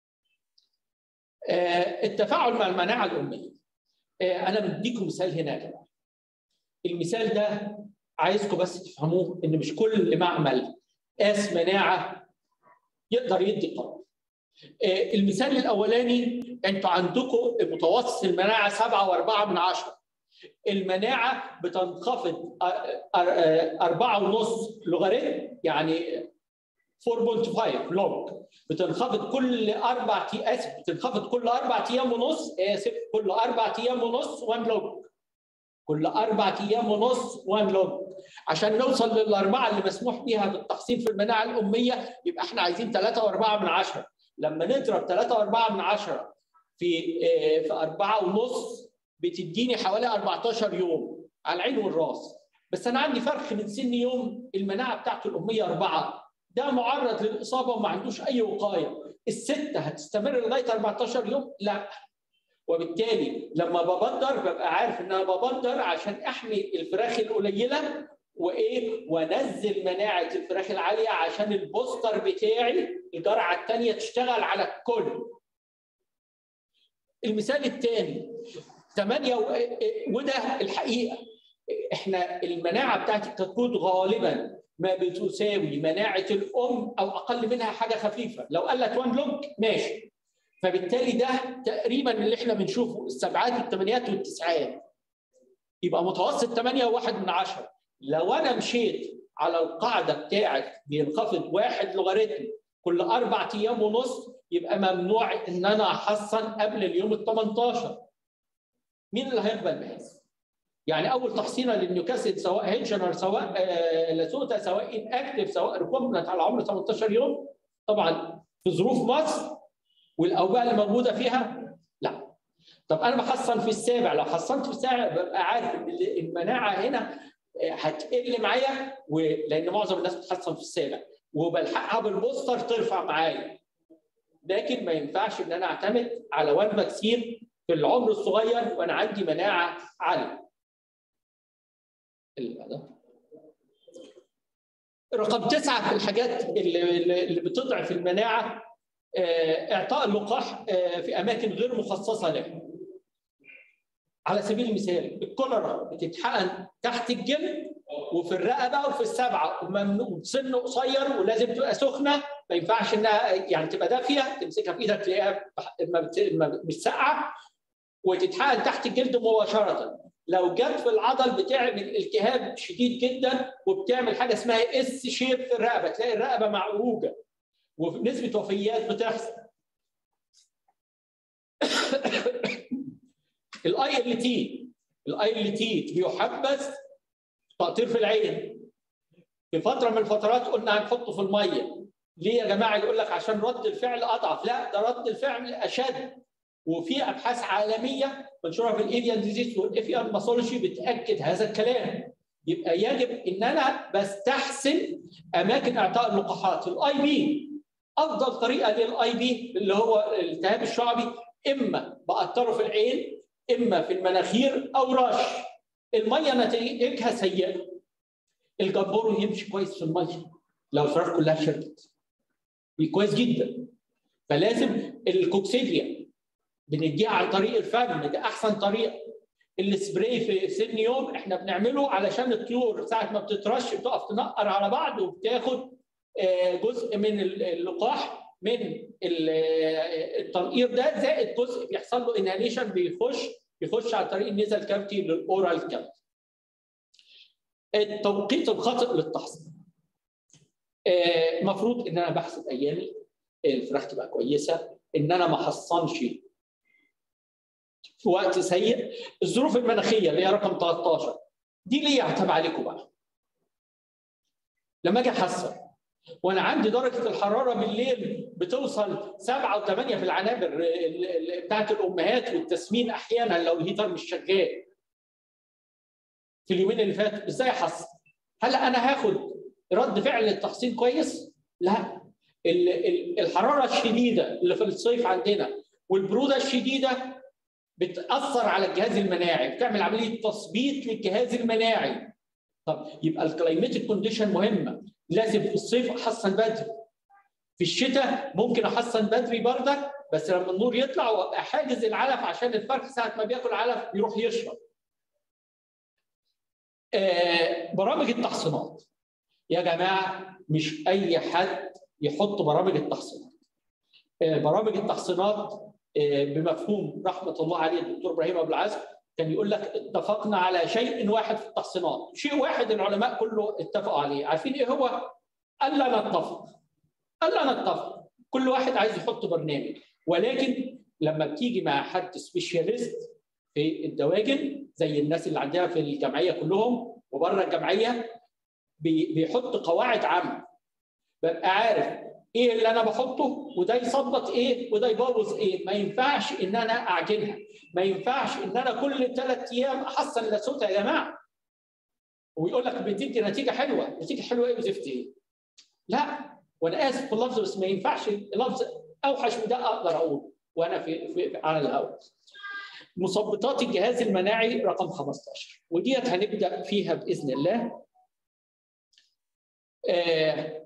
آه التفاعل مع المناعه الاميه. آه انا بديكم مثال هنا يا جماعه. المثال ده عايزكم بس تفهموه ان مش كل معمل قاس مناعه يقدر يدي قرار. آه المثال الاولاني انتوا عندكم متوسط المناعه 7 و4 من 10 المناعه بتنخفض 4 ونص لوغاريتم يعني 4.5 لوج بتنخفض كل اربع اسف بتنخفض كل اربع ايام ونص اسف كل اربع ايام ونص 1 لوج كل اربع ايام ونص وان لوج عشان نوصل للاربعه اللي مسموح بيها بالتحصين في المناعه الاميه يبقى احنا عايزين 3 و4 من 10 لما نضرب 3 و4 من 10 في في 4 ونص بتديني حوالي 14 يوم على العين والراس بس انا عندي فرق من سن يوم المناعه بتاعته الاميه اربعه ده معرض للاصابه وما عندوش اي وقايه السته هتستمر لغايه 14 يوم لا وبالتالي لما ببدر ببقى عارف ان انا ببدر عشان احمي الفراخ القليله وايه وانزل مناعه الفراخ العاليه عشان البوستر بتاعي الجرعه الثانيه تشتغل على الكل المثال الثاني 8 وده الحقيقه احنا المناعه بتاعت الكتكوت غالبا ما بتساوي مناعه الام او اقل منها حاجه خفيفه لو قلت 1 لوج ماشي فبالتالي ده تقريبا اللي احنا بنشوفه السبعات والثمانيات والتسعات يبقى متوسط 8 وواحد من عشرة لو انا مشيت على القاعده بتاعت بينخفض واحد لوغاريتم كل اربع ايام ونص يبقى ممنوع ان انا احصن قبل اليوم ال 18 مين اللي هيقبل بهذا؟ يعني اول تحصينه للنيوكاسل سواء هينشنر سواء آه لاسوتا سواء ان اكتف سواء ريكومبنت على عمر 18 يوم طبعا في ظروف مصر والاوبئه اللي موجوده فيها لا طب انا بحصن في السابع لو حصنت في السابع ببقى عارف ان المناعه هنا هتقل معايا لان معظم الناس بتحصن في السابع وبلحقها بالبوستر ترفع معايا لكن ما ينفعش ان انا اعتمد على وان فاكسين في العمر الصغير وانا عندي مناعه عاليه رقم تسعه في الحاجات اللي, اللي بتضعف المناعه اعطاء اللقاح في اماكن غير مخصصه له. على سبيل المثال الكوليرا بتتحقن تحت الجلد وفي الرقبه وفي السبعه وممنوع سن قصير ولازم تبقى سخنه ما ينفعش انها يعني تبقى دافيه تمسكها في ايدك تلاقيها مش ساقعه وتتحقن تحت الجلد مباشره لو جت في العضل بتعمل التهاب شديد جدا وبتعمل حاجه اسمها اس شيب في الرقبه تلاقي الرقبه معوجه ونسبه وفيات بتحصل الاي ال تي الاي ال تي بيحبس تقطير في العين في فتره من الفترات قلنا هنحطه في الميه ليه يا جماعه يقول لك عشان رد الفعل اضعف لا ده رد الفعل اشد وفي ابحاث عالميه منشوره في الايفيان ديزيز والايفيان باثولوجي بتاكد هذا الكلام يبقى يجب ان انا بستحسن اماكن اعطاء اللقاحات الاي بي افضل طريقه للاي بي اللي هو الالتهاب الشعبي اما بقطره في العين اما في المناخير او رش الميه نتيجتها سيئه الجبور يمشي كويس في الميه لو الفراخ كلها شربت كويس جدا فلازم الكوكسيديا بنديها عن طريق الفم ده احسن طريقه السبراي في سن يوم احنا بنعمله علشان الطيور ساعه ما بتترش بتقف تنقر على بعض وبتاخد جزء من اللقاح من التنقير ده زائد جزء بيحصل له انهاليشن بيخش بيخش على طريق النيزل كافيتي للاورال كافيتي. التوقيت الخاطئ للتحصين. المفروض ان انا بحسب ايامي الفراخ تبقى كويسه ان انا ما احصنش في وقت سيء الظروف المناخيه اللي هي رقم 13 دي ليه يعتمد عليكم بقى لما اجي احصن وانا عندي درجه الحراره بالليل بتوصل 7 و8 في العنابر بتاعت الامهات والتسمين احيانا لو الهيتر مش شغال في اليومين اللي فاتوا ازاي احصن؟ هل انا هاخد رد فعل للتحصين كويس؟ لا الحراره الشديده اللي في الصيف عندنا والبروده الشديده بتاثر على الجهاز المناعي بتعمل عمليه تثبيط للجهاز المناعي طب يبقى الكلايمتيك كونديشن مهمه لازم في الصيف احصن بدري في الشتاء ممكن احصن بدري بردك بس لما النور يطلع وابقى حاجز العلف عشان الفرخ ساعه ما بياكل علف يروح يشرب آه برامج التحصينات يا جماعه مش اي حد يحط برامج التحصينات آه برامج التحصينات آه بمفهوم رحمه الله عليه الدكتور ابراهيم ابو العزم كان يقول لك اتفقنا على شيء واحد في التحصينات، شيء واحد العلماء كله اتفقوا عليه، عارفين ايه هو؟ الا نتفق. الا نتفق، كل واحد عايز يحط برنامج، ولكن لما بتيجي مع حد سبيشاليست في الدواجن زي الناس اللي عندها في الجمعيه كلهم وبره الجمعيه بيحط قواعد عامه ببقى عارف ايه اللي انا بحطه وده يظبط ايه وده يبوظ ايه ما ينفعش ان انا اعجنها ما ينفعش ان انا كل ثلاث ايام احسن لاسوتها يا جماعه ويقول لك بتدي نتيجه حلوه نتيجه حلوه ايه وزفت ايه لا وانا اسف في اللفظ بس ما ينفعش لفظ اوحش من ده اقدر اقوله وانا في, في على الهواء مثبطات الجهاز المناعي رقم 15 وديت هنبدا فيها باذن الله آه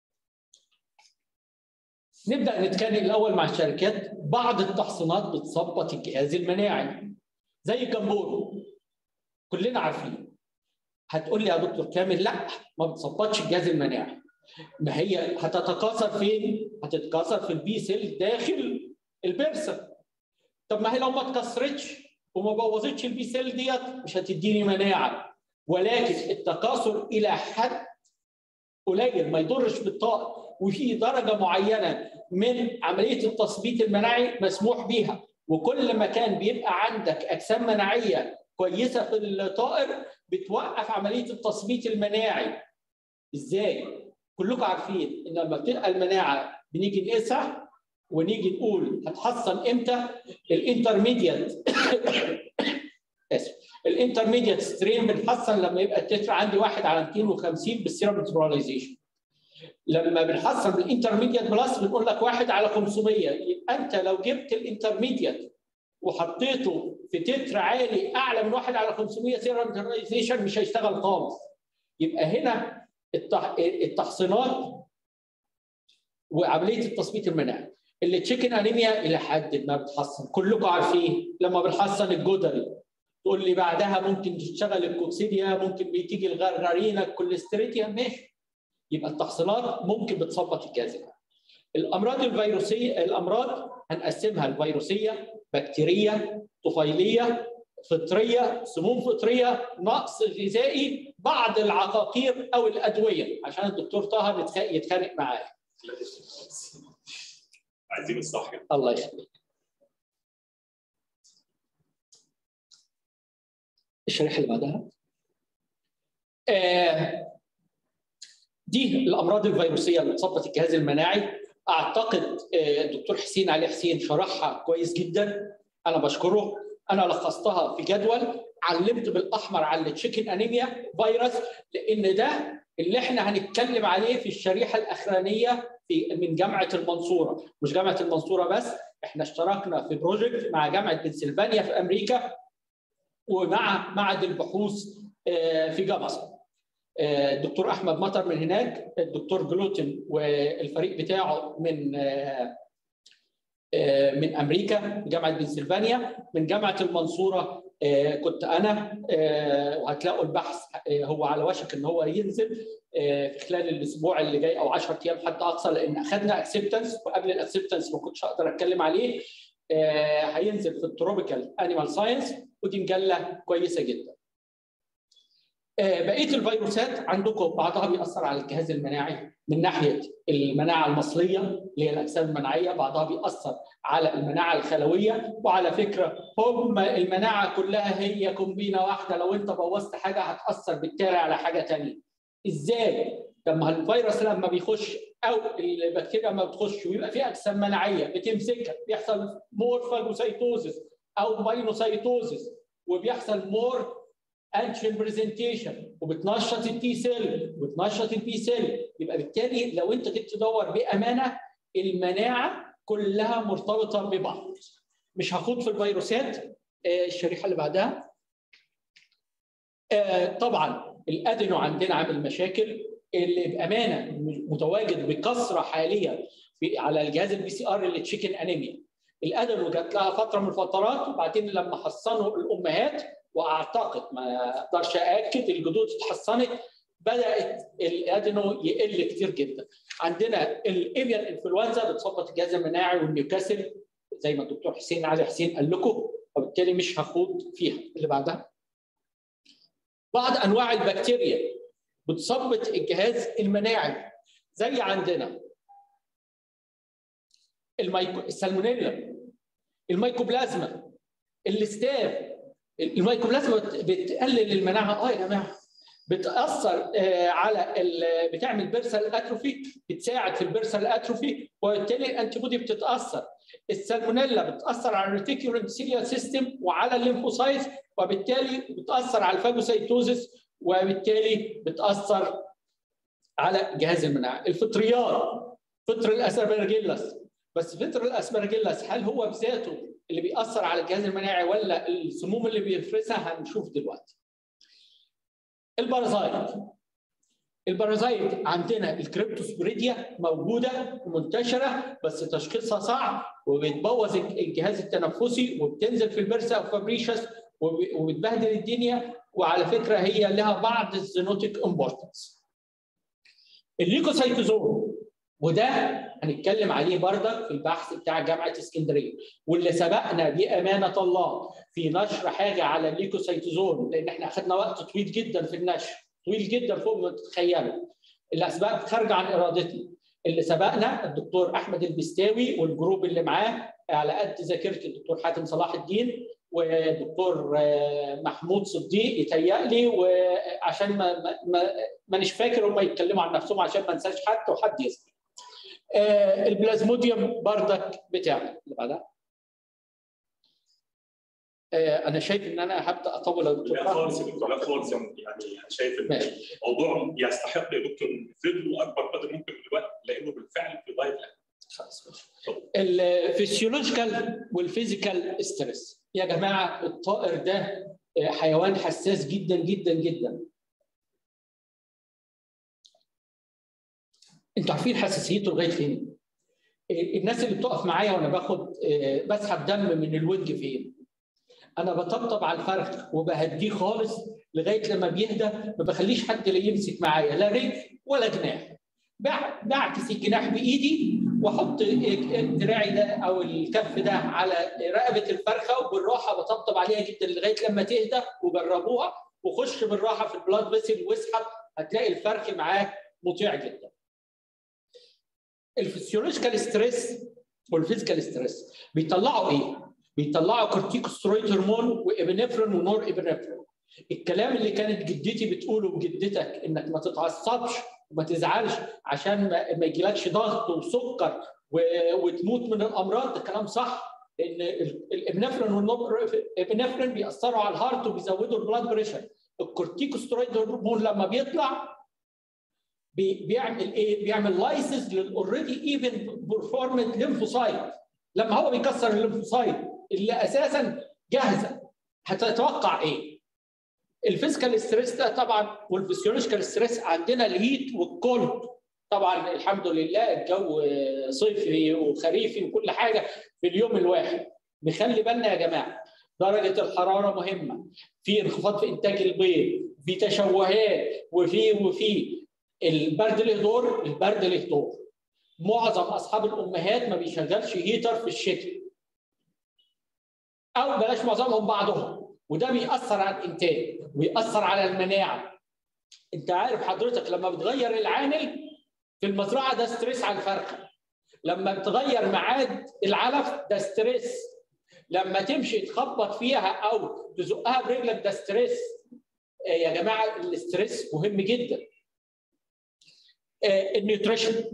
نبدا نتكلم الاول مع الشركات بعض التحصينات بتظبط الجهاز المناعي زي الجمبورو كلنا عارفين هتقول لي يا دكتور كامل لا ما بتظبطش الجهاز المناعي ما هي هتتكاثر فين؟ هتتكاثر في البي سيل داخل البرسه طب ما هي لو ما اتكسرتش وما بوظتش البي سيل ديت مش هتديني مناعه ولكن التكاثر الى حد قليل ما يضرش بالطائر وفي درجه معينه من عمليه التثبيط المناعي مسموح بيها وكل ما كان بيبقى عندك اجسام مناعيه كويسه في الطائر بتوقف عمليه التثبيط المناعي ازاي؟ كلكم عارفين ان لما بتبقى المناعه بنيجي نقيسها ونيجي نقول هتحصن امتى الانترميديت اسف الانترميديت ستريم بنحصن لما يبقى التتر عندي واحد على 250 بالسيرم نيوتراليزيشن لما بنحصل بالانترميديت بلس بنقول لك واحد على 500 يبقى انت لو جبت الانترميديت وحطيته في تتر عالي اعلى من واحد على 500 سيرمترايزيشن مش هيشتغل خالص يبقى هنا التحصينات وعمليه التثبيت المناعي اللي تشيكن انيميا الى حد ما بتحصن كلكم عارفين لما بنحصن الجدري تقول لي بعدها ممكن تشتغل الكوكسيديا ممكن بتيجي الغرغرينا الكوليستريتيا ماشي يبقى التحصينات ممكن بتظبط الجهاز الامراض الفيروسيه الامراض هنقسمها الفيروسيه بكتيريه طفيليه فطريه سموم فطريه نقص غذائي بعض العقاقير او الادويه عشان الدكتور طه يتخانق معايا عايزين الصح الله يخليك الشريحه اللي بعدها آه دي الامراض الفيروسيه اللي بتثبط الجهاز المناعي اعتقد الدكتور حسين علي حسين شرحها كويس جدا انا بشكره انا لخصتها في جدول علمت بالاحمر على التشيكن انيميا فيروس لان ده اللي احنا هنتكلم عليه في الشريحه الاخرانيه في من جامعه المنصوره مش جامعه المنصوره بس احنا اشتركنا في بروجكت مع جامعه بنسلفانيا في امريكا ومع معهد البحوث في جامعه الدكتور احمد مطر من هناك الدكتور جلوتن والفريق بتاعه من من امريكا جامعه بنسلفانيا من جامعه المنصوره كنت انا وهتلاقوا البحث هو على وشك ان هو ينزل في خلال الاسبوع اللي جاي او 10 ايام حتى اقصى لان اخذنا اكسبتنس وقبل الاكسبتنس ما كنتش اقدر اتكلم عليه هينزل في التروبيكال انيمال ساينس ودي مجله كويسه جدا. بقيه الفيروسات عندكم بعضها بيأثر على الجهاز المناعي من ناحيه المناعه المصليه اللي هي الاجسام المناعيه بعضها بيأثر على المناعه الخلويه وعلى فكره هم المناعه كلها هي كومبينه واحده لو انت بوظت حاجه هتأثر بالتالي على حاجه ثانيه ازاي؟ لما الفيروس لما بيخش او البكتيريا لما بتخش ويبقى في اجسام مناعيه بتمسكها بيحصل مور فاجوسيتوزس او باينوسيتوزس وبيحصل مور انشن برزنتيشن وبتنشط التي سيل وبتنشط البي سيل يبقى بالتالي لو انت جيت تدور بامانه المناعه كلها مرتبطه ببعض مش هخوض في الفيروسات الشريحه اللي بعدها طبعا الادينو عندنا عامل مشاكل اللي بامانه متواجد بكثره حاليا على الجهاز البي سي ار اللي تشيكن انيميا الادينو جات لها فتره من الفترات وبعدين لما حصنوا الامهات واعتقد ما اقدرش ااكد الجدود اتحسنت بدات الادينو يقل كتير جدا. عندنا الافيان انفلونزا بتظبط الجهاز المناعي والنيوكاسل زي ما الدكتور حسين علي حسين قال لكم وبالتالي مش هخوض فيها اللي بعدها. بعض انواع البكتيريا بتثبط الجهاز المناعي زي عندنا الميكو السالمونيلا الميكوبلازما الاستاف الميكوبلازما بتقلل المناعه اه يا جماعه بتاثر على بتعمل بيرسال اتروفي بتساعد في البيرسال اتروفي وبالتالي الانتي بودي بتتاثر السالمونيلا بتاثر على الريتيكولار سيليا سيستم وعلى الليمفوسايت وبالتالي بتاثر على الفاجوسيتوزس وبالتالي بتاثر على جهاز المناعه الفطريات فطر الاسبرجيلاس بس فطر الاسبرجيلاس هل هو بذاته اللي بيأثر على الجهاز المناعي ولا السموم اللي بيفرزها هنشوف دلوقتي. البارازايت البارازايت عندنا الكريبتوسبريديا موجوده ومنتشره بس تشخيصها صعب وبتبوظ الجهاز التنفسي وبتنزل في البرسا او فابريشس وبتبهدل الدنيا وعلى فكره هي لها بعض الزينوتيك امبورتنس. الليكوسايتوزوم وده هنتكلم عليه بردك في البحث بتاع جامعه اسكندريه واللي سبقنا بامانه الله في نشر حاجه على الليكوسايتوزوم لان احنا اخذنا وقت طويل جدا في النشر طويل جدا فوق ما تتخيلوا الاسباب خارجه عن ارادتنا اللي سبقنا الدكتور احمد البستاوي والجروب اللي معاه على قد ذاكرتي الدكتور حاتم صلاح الدين ودكتور محمود صديق يتهيألي وعشان ما ما مانيش فاكر هم يتكلموا عن نفسهم عشان ما انساش حد وحد يسمع. آه البلازموديوم بردك بتعمل اللي بعدها آه انا شايف ان انا هبدا اطول يا دكتور لا خالص يا دكتور لا خالص يعني انا شايف ان الموضوع يستحق يا دكتور نفرد له اكبر قدر ممكن من الوقت لانه بالفعل في غايه الاهميه. خلاص الفسيولوجيكال والفيزيكال ستريس يا جماعه الطائر ده حيوان حساس جدا جدا جدا انتوا عارفين حساسيته لغايه فين؟ الناس اللي بتقف معايا وانا باخد بسحب دم من الوجه فين؟ انا بطبطب على الفرخ وبهديه خالص لغايه لما بيهدى ما بخليش حد لا يمسك معايا لا رجل ولا جناح بعكس الجناح بايدي واحط دراعي ده او الكف ده على رقبه الفرخه وبالراحه بطبطب عليها جدا لغايه لما تهدى وجربوها وخش بالراحه في البلاد فيسل واسحب هتلاقي الفرخ معاك مطيع جدا. الفسيولوجيكال ستريس والفيزيكال ستريس بيطلعوا ايه؟ بيطلعوا كورتيكوسترويد هرمون وابنفرين ونور ابنفرين. الكلام اللي كانت جدتي بتقوله وجدتك انك ما تتعصبش وما تزعلش عشان ما يجيلكش ضغط وسكر وتموت من الامراض ده كلام صح لان الابنفرين والابنفرين بيأثروا على الهارت وبيزودوا البلاد بريشر الكورتيكوسترويد هرمون لما بيطلع بيعمل ايه؟ بيعمل لايسز للاوريدي ايفن بيرفورمد ليمفوسايت لما هو بيكسر الليمفوسايت اللي اساسا جاهزه هتتوقع ايه؟ الفيزيكال ستريس ده طبعا والفسيولوجيكال ستريس عندنا الهيت والكولد طبعا الحمد لله الجو صيفي وخريفي وكل حاجه في اليوم الواحد نخلي بالنا يا جماعه درجه الحراره مهمه في انخفاض في انتاج البيض في تشوهات وفي وفي البرد له دور البرد له دور معظم اصحاب الامهات ما بيشغلش هيتر في الشتاء او بلاش معظمهم بعضهم وده بيأثر على الانتاج ويأثر على المناعه انت عارف حضرتك لما بتغير العامل في المزرعه ده ستريس على الفرخه لما بتغير ميعاد العلف ده ستريس لما تمشي تخبط فيها او تزقها برجلك ده ستريس يا جماعه الاستريس مهم جدا النيوتريشن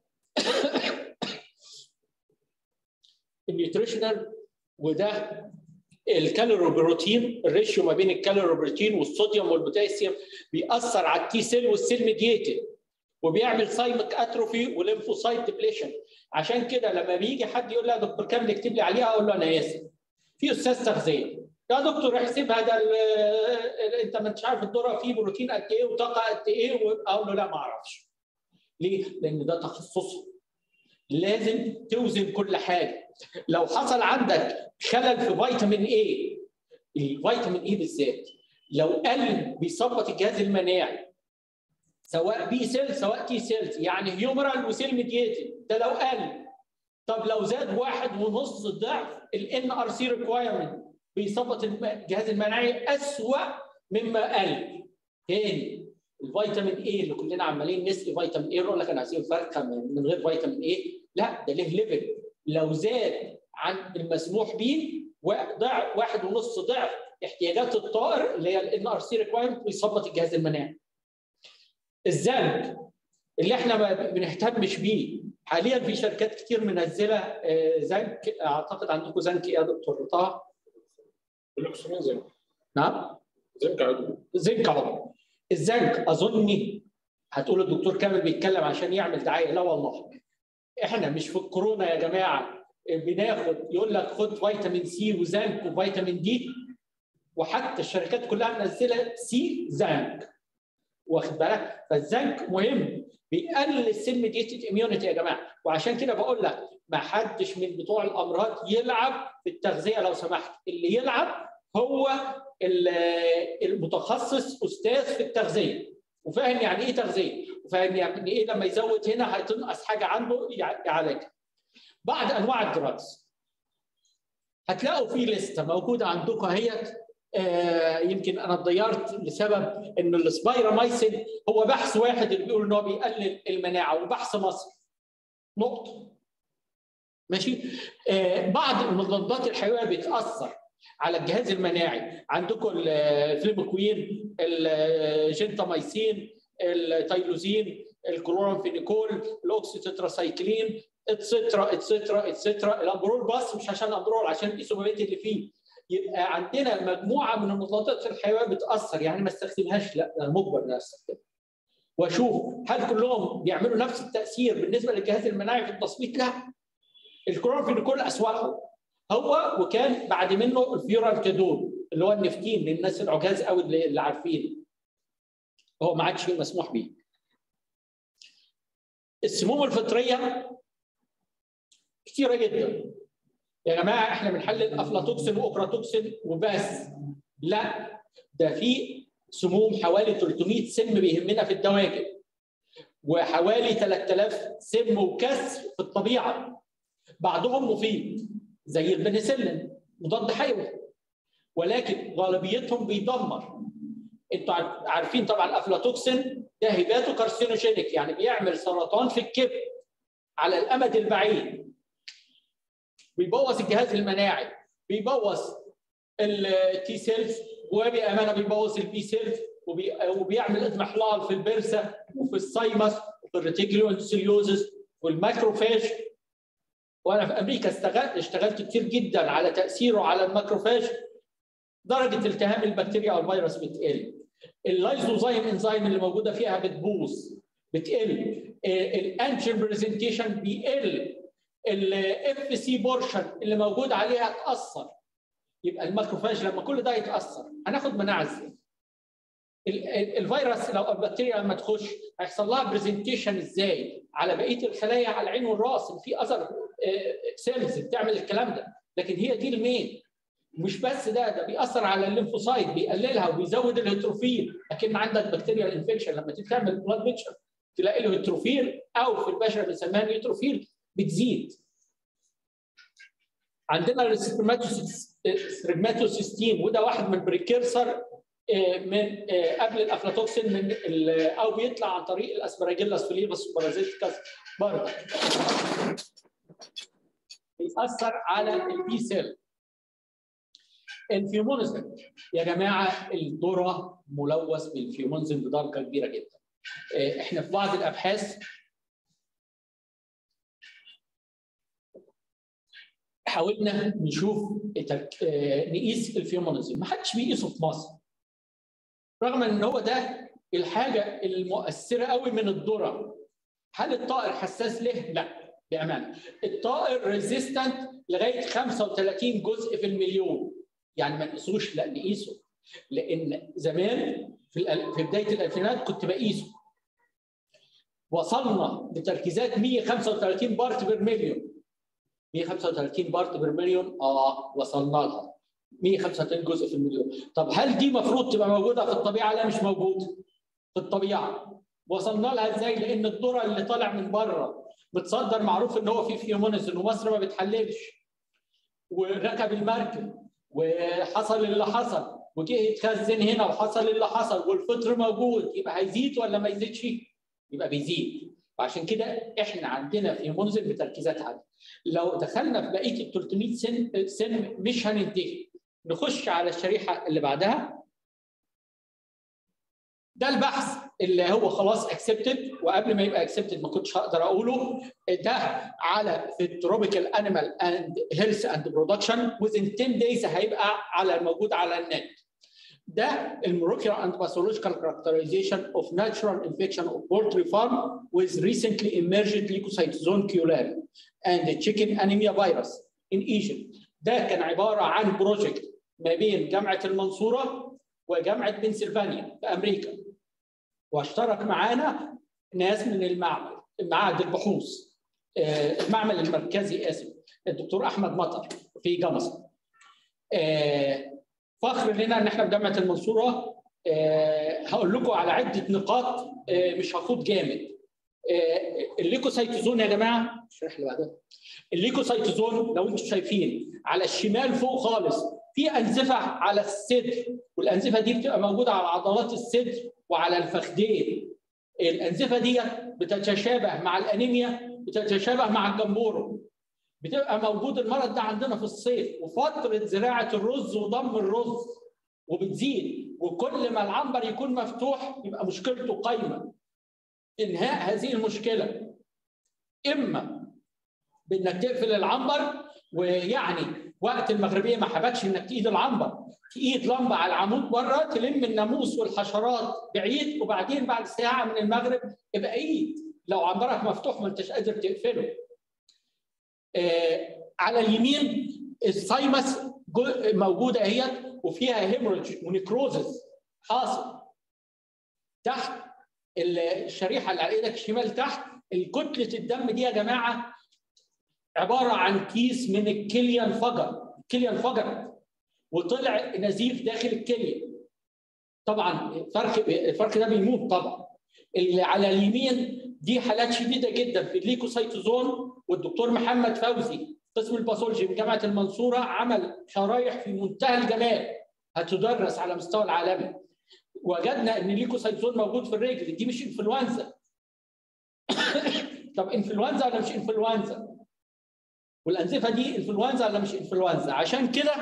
النيوتريشنال وده الكالوري بروتين الريشيو ما بين الكالوري بروتين والصوديوم والبوتاسيوم بيأثر على التي سيل والسيل ميديتد وبيعمل سايمك اتروفي وليمفوسايت ديبليشن عشان كده لما بيجي حد يقول لي يا دكتور كامل اكتب لي عليها اقول له انا اسف في استاذ تغذيه يا دكتور احسبها ده انت ما انتش عارف الذره فيه بروتين قد ايه وطاقه قد ايه اقول له لا ما اعرفش ليه؟ لان ده تخصصي لازم توزن كل حاجه لو حصل عندك خلل في فيتامين اي الفيتامين اي بالذات لو قل بيثبط الجهاز المناعي سواء بي سيل سواء تي سيلز يعني هيومرال وسيل ميديتد ده لو قل طب لو زاد واحد ونص ضعف الان ار سي ريكوايرمنت بيثبط الجهاز المناعي اسوء مما قل تاني الفيتامين اي اللي كلنا عمالين نسقي فيتامين اي يقول لك انا عايزين فرخه من غير فيتامين اي لا ده ليه ليفل لو زاد عن المسموح به ضعف واحد ونص ضعف احتياجات الطائر اللي هي الان ار سي ريكوايرمنت ويظبط الجهاز المناعي. الزنك اللي احنا ما بنهتمش بيه حاليا في شركات كتير منزله زنك اعتقد عندكم زنك ايه يا دكتور طه؟ الاكسجين زنك نعم؟ زنك عضوي زنك عضوي الزنك اظني هتقول الدكتور كامل بيتكلم عشان يعمل دعايه لا والله احنا مش في الكورونا يا جماعه بناخد يقول لك خد فيتامين سي وزنك وفيتامين دي وحتى الشركات كلها منزله سي زنك واخد بالك فالزنك مهم بيقلل السيل ميديتد اميونيتي يا جماعه وعشان كده بقول لك ما حدش من بتوع الامراض يلعب في التغذيه لو سمحت اللي يلعب هو المتخصص استاذ في التغذيه وفاهم يعني ايه تغذيه وفاهم يعني ايه لما يزود هنا هتنقص حاجه عنده يعالجها بعض انواع الدراجز هتلاقوا في لسته موجوده عندكم اهيت آه يمكن انا اتضيرت لسبب ان السبايرامايسين هو بحث واحد اللي بيقول ان هو بيقلل المناعه وبحث مصر نقطه ماشي آه بعض المضادات الحيويه بتاثر على الجهاز المناعي عندكم الفليموكوين الجنتاميسين التايلوزين الكلورامفينيكول الاوكسيتراسايكلين اتسترا اتسترا اتسترا الامبرول بس مش عشان الامبرول عشان الايسومابيت اللي فيه يبقى عندنا مجموعه من المضادات الحيويه بتاثر يعني ما استخدمهاش لا انا مجبر ان استخدمها واشوف هل كلهم بيعملوا نفس التاثير بالنسبه للجهاز المناعي في التصويت لا الكلورامفينيكول اسوأهم هو وكان بعد منه الفيورالكادون اللي هو النفتين للناس العجاز قوي اللي, اللي عارفينه هو ما عادش مسموح بيه السموم الفطريه كتيره جدا يا جماعه احنا بنحلل افلاتوكسين واوكراتوكسين وبس لا ده في سموم حوالي 300 سم بيهمنا في الدواجن وحوالي 3000 سم وكسر في الطبيعه بعضهم مفيد زي البنسلين مضاد حيوي ولكن غالبيتهم بيدمر انتوا عارفين طبعا الافلاتوكسين ده هيباتو كارسينوجينيك يعني بيعمل سرطان في الكبد على الامد البعيد بيبوظ الجهاز المناعي بيبوظ التي سيلز وبامانه بيبوظ البي سيلز وبي... وبيعمل اضمحلال في البرسه وفي السايمس وفي الريتيكولو سيليوزس والماكروفاج وانا في امريكا اشتغلت اشتغلت كتير جدا على تاثيره على الماكروفاج درجه التهام البكتيريا او الفيروس بتقل اللايزوزايم انزيم اللي موجوده فيها بتبوظ بتقل الانتين برزنتيشن بيقل الاف سي بورشن اللي موجود عليها اتاثر يبقى الماكروفاج لما كل ده يتاثر هناخد مناعه ازاي؟ الفيروس لو البكتيريا لما تخش هيحصل لها برزنتيشن ازاي؟ على بقيه الخلايا على العين والراس في اذر سيلز بتعمل الكلام ده لكن هي دي المين مش بس ده ده بيأثر على الليمفوسايت بيقللها وبيزود الهيتروفيل لكن عندك بكتيريا انفكشن لما تيجي تعمل بلاد بيكشر تلاقي له هيتروفيل او في البشره بنسميها نيوتروفيل بتزيد عندنا السبرماتوسيستين وده واحد من البريكيرسر من قبل الافلاتوكسين من او بيطلع عن طريق الاسبراجيلاس فيليبس بارازيتيكاس برضه بيأثر على البي سيل الفيومونزم يا جماعه الذره ملوث بالفيومونزم بدرجه كبيره جدا احنا في بعض الابحاث حاولنا نشوف نقيس الفيومونزم ما حدش بيقيسه في مصر رغم ان هو ده الحاجه المؤثره قوي من الذره هل الطائر حساس له؟ لا بامانه الطائر ريزيستنت لغايه 35 جزء في المليون يعني ما نقيسوش لا نقيسه لان زمان في في بدايه الالفينات كنت بقيسه وصلنا لتركيزات 135 بارت بير مليون 135 بارت بير مليون اه وصلنا لها 135 جزء في المليون طب هل دي المفروض تبقى موجوده في الطبيعه لا مش موجوده في الطبيعه وصلنا لها ازاي لان الذره اللي طالع من بره بتصدر معروف ان هو في فيومونيزن ومصر ما بتحللش وركب المركب وحصل اللي حصل وجه يتخزن هنا وحصل اللي حصل والفطر موجود يبقى هيزيد ولا ما يزيدش؟ يبقى بيزيد وعشان كده احنا عندنا في منزل بتركيزات عاليه لو دخلنا في بقيه ال 300 سن سن مش هننتهي نخش على الشريحه اللي بعدها ده البحث اللي هو خلاص اكسبتد وقبل ما يبقى اكسبتد ما كنتش هقدر اقوله ده على في التروبيكال انيمال اند هيلث اند برودكشن within 10 دايز هيبقى على موجود على النت ده المولكيولار اند باثولوجيكال كاركترايزيشن اوف ناتشورال انفكشن اوف بولتري فارم with recently emerged leukocytosome coliae and chicken anemia virus in Egypt ده كان عباره عن بروجكت ما بين جامعه المنصوره وجامعه بنسلفانيا في امريكا واشترك معانا ناس من المعمل معهد البحوث المعمل المركزي اسف الدكتور احمد مطر في جمصة فخر لنا ان احنا في جامعه المنصوره هقول لكم على عده نقاط مش هخوض جامد الليكوسايتوزون يا جماعه الشريحه اللي بعدها الليكوسايتوزون لو انتم شايفين على الشمال فوق خالص في انزفه على الصدر والانزفه دي بتبقى موجوده على عضلات الصدر وعلى الفخذين الانزفه دي بتتشابه مع الانيميا بتتشابه مع الجمبورو بتبقى موجود المرض ده عندنا في الصيف وفتره زراعه الرز وضم الرز وبتزيد وكل ما العنبر يكون مفتوح يبقى مشكلته قايمه انهاء هذه المشكله اما بانك تقفل العنبر ويعني وقت المغربيه ما حبكش انك تقيد العنبر تقيد لمبه على العمود بره تلم الناموس والحشرات بعيد وبعدين بعد ساعه من المغرب ابقى ايد لو عنبرك مفتوح ما انتش قادر تقفله. آه على اليمين السايمس موجوده اهيت وفيها هيموريج ونكروزس حاصل. تحت الشريحه اللي على ايدك الشمال تحت الكتله الدم دي يا جماعه عباره عن كيس من الكليه انفجر الكليه انفجرت وطلع نزيف داخل الكليه طبعا الفرق الفرق ده بيموت طبعا اللي على اليمين دي حالات شديده جدا في الليكوسايتوزون والدكتور محمد فوزي قسم الباثولوجي من جامعه المنصوره عمل شرايح في منتهى الجمال هتدرس على مستوى العالمي وجدنا ان الليكوسايتوزون موجود في الرجل دي مش انفلونزا طب انفلونزا ولا مش انفلونزا والانزفه دي انفلونزا ولا مش انفلونزا عشان كده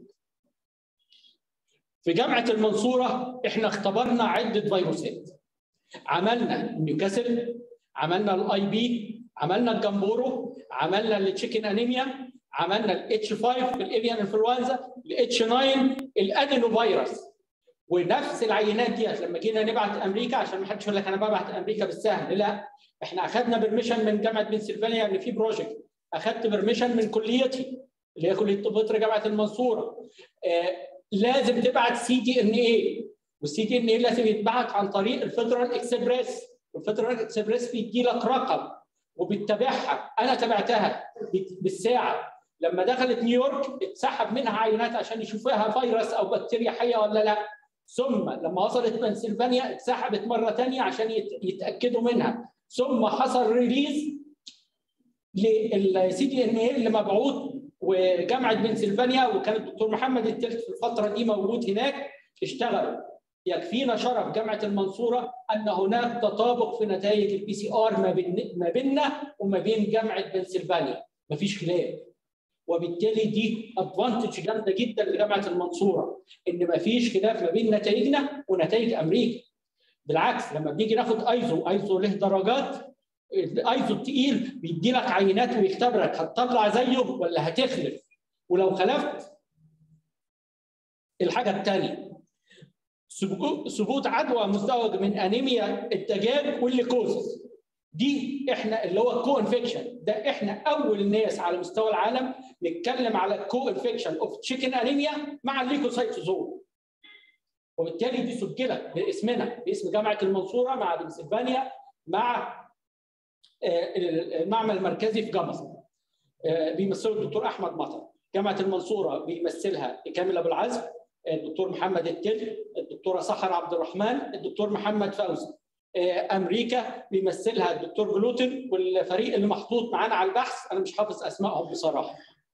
في جامعه المنصوره احنا اختبرنا عده فيروسات عملنا نيوكاسل عملنا الاي بي عملنا الجمبورو عملنا التشيكن انيميا عملنا الاتش 5 في الافيان انفلونزا الاتش 9 الادينو فيروس ونفس العينات ديت لما جينا نبعت امريكا عشان ما حدش يقول لك انا ببعت امريكا بالسهل لا احنا اخذنا برميشن من جامعه بنسلفانيا ان في بروجكت اخذت برميشن من كليتي اللي هي كليه طب بيطري جامعه المنصوره آه لازم تبعت سي دي ان اي والسي دي ان اي لازم يتبعت عن طريق الفيدرال اكسبريس والفيدرال اكسبريس بيدي لك رقم وبتتابعها انا تابعتها بالساعه لما دخلت نيويورك اتسحب منها عينات عشان يشوف فيها فيروس او بكتيريا حيه ولا لا ثم لما وصلت بنسلفانيا اتسحبت مره ثانيه عشان يتاكدوا منها ثم حصل ريليز للسي دي ان اي اللي مبعوث وجامعه بنسلفانيا وكان الدكتور محمد التلت في الفتره دي موجود هناك اشتغلوا يكفينا شرف جامعه المنصوره ان هناك تطابق في نتائج البي سي ار ما بين ما بيننا وما بين جامعه بنسلفانيا مفيش خلاف وبالتالي دي ادفانتج جامده جدا لجامعه المنصوره ان مفيش خلاف ما بين نتائجنا ونتائج امريكا بالعكس لما بنيجي ناخد ايزو ايزو له درجات الايزو التقيل بيدي لك عينات ويختبرك هتطلع زيه ولا هتخلف ولو خلفت الحاجه الثانيه ثبوت عدوى مزدوج من انيميا الدجاج والليكوزس دي احنا اللي هو كو انفكشن ده احنا اول ناس على مستوى العالم نتكلم على كو انفكشن اوف تشيكن انيميا مع الليكوسايتوزوم وبالتالي دي سجلت باسمنا باسم جامعه المنصوره مع بنسلفانيا مع المعمل المركزي في جمصة بيمثله الدكتور احمد مطر جامعه المنصوره بيمثلها كامل ابو العزم الدكتور محمد التل الدكتوره سحر عبد الرحمن الدكتور محمد فوزي امريكا بيمثلها الدكتور جلوتن والفريق اللي محطوط معانا على البحث انا مش حافظ اسمائهم بصراحه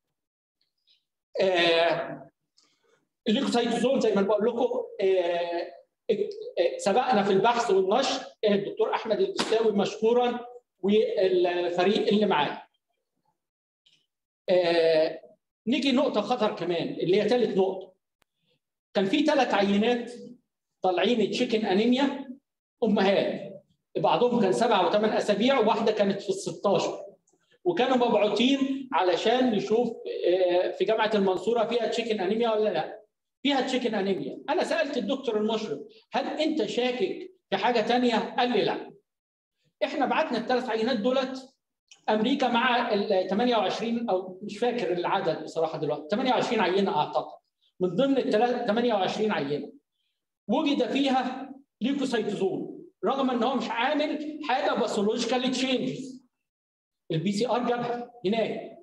الليكوسايتوزوم زي ما بقول لكم سبقنا في البحث والنشر الدكتور احمد البساوي مشكورا والفريق اللي معاه نيجي نقطه خطر كمان اللي هي ثالث نقطه كان في ثلاث عينات طالعين تشيكن انيميا امهات بعضهم كان سبعه وثمان اسابيع وواحده كانت في ال 16 وكانوا مبعوثين علشان نشوف آه، في جامعه المنصوره فيها تشيكن انيميا ولا لا فيها تشيكن انيميا انا سالت الدكتور المشرف هل انت شاكك في حاجه تانية قال لي لا احنا بعتنا الثلاث عينات دولت امريكا مع ال 28 او مش فاكر العدد بصراحه دلوقتي 28 عينه اعتقد من ضمن ال 28 عينه وجد فيها ليكوسايتوزون رغم ان هو مش عامل حاجه باثولوجيكال تشينجز البي سي ار جابها هناك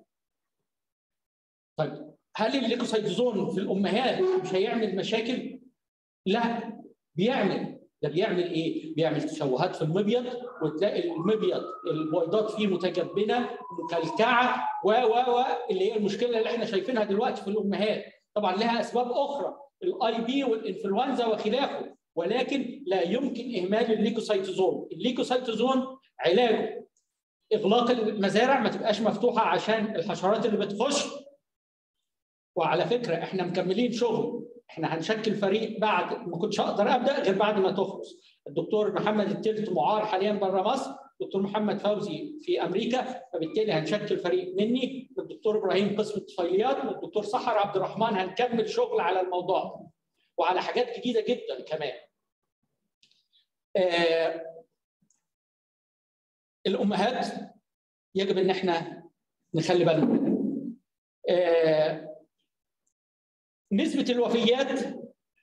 طيب هل الليكوسايتوزون في الامهات مش هيعمل مشاكل؟ لا بيعمل ده بيعمل ايه؟ بيعمل تشوهات في المبيض وتلاقي المبيض البويضات فيه متجبنه مكلكعه و و و اللي هي المشكله اللي احنا شايفينها دلوقتي في الامهات طبعا لها اسباب اخرى الاي بي والانفلونزا وخلافه ولكن لا يمكن اهمال الليكوسايتوزون الليكوسايتوزون علاجه اغلاق المزارع ما تبقاش مفتوحه عشان الحشرات اللي بتخش وعلى فكره احنا مكملين شغل احنا هنشكل فريق بعد ما كنتش اقدر ابدا غير بعد ما تخلص الدكتور محمد التلت معار حاليا بره مصر الدكتور محمد فوزي في امريكا فبالتالي هنشكل فريق مني الدكتور ابراهيم قسم الطفيليات والدكتور سحر عبد الرحمن هنكمل شغل على الموضوع ده وعلى حاجات جديده جدا كمان آه الامهات يجب ان احنا نخلي بالنا منها آه نسبة الوفيات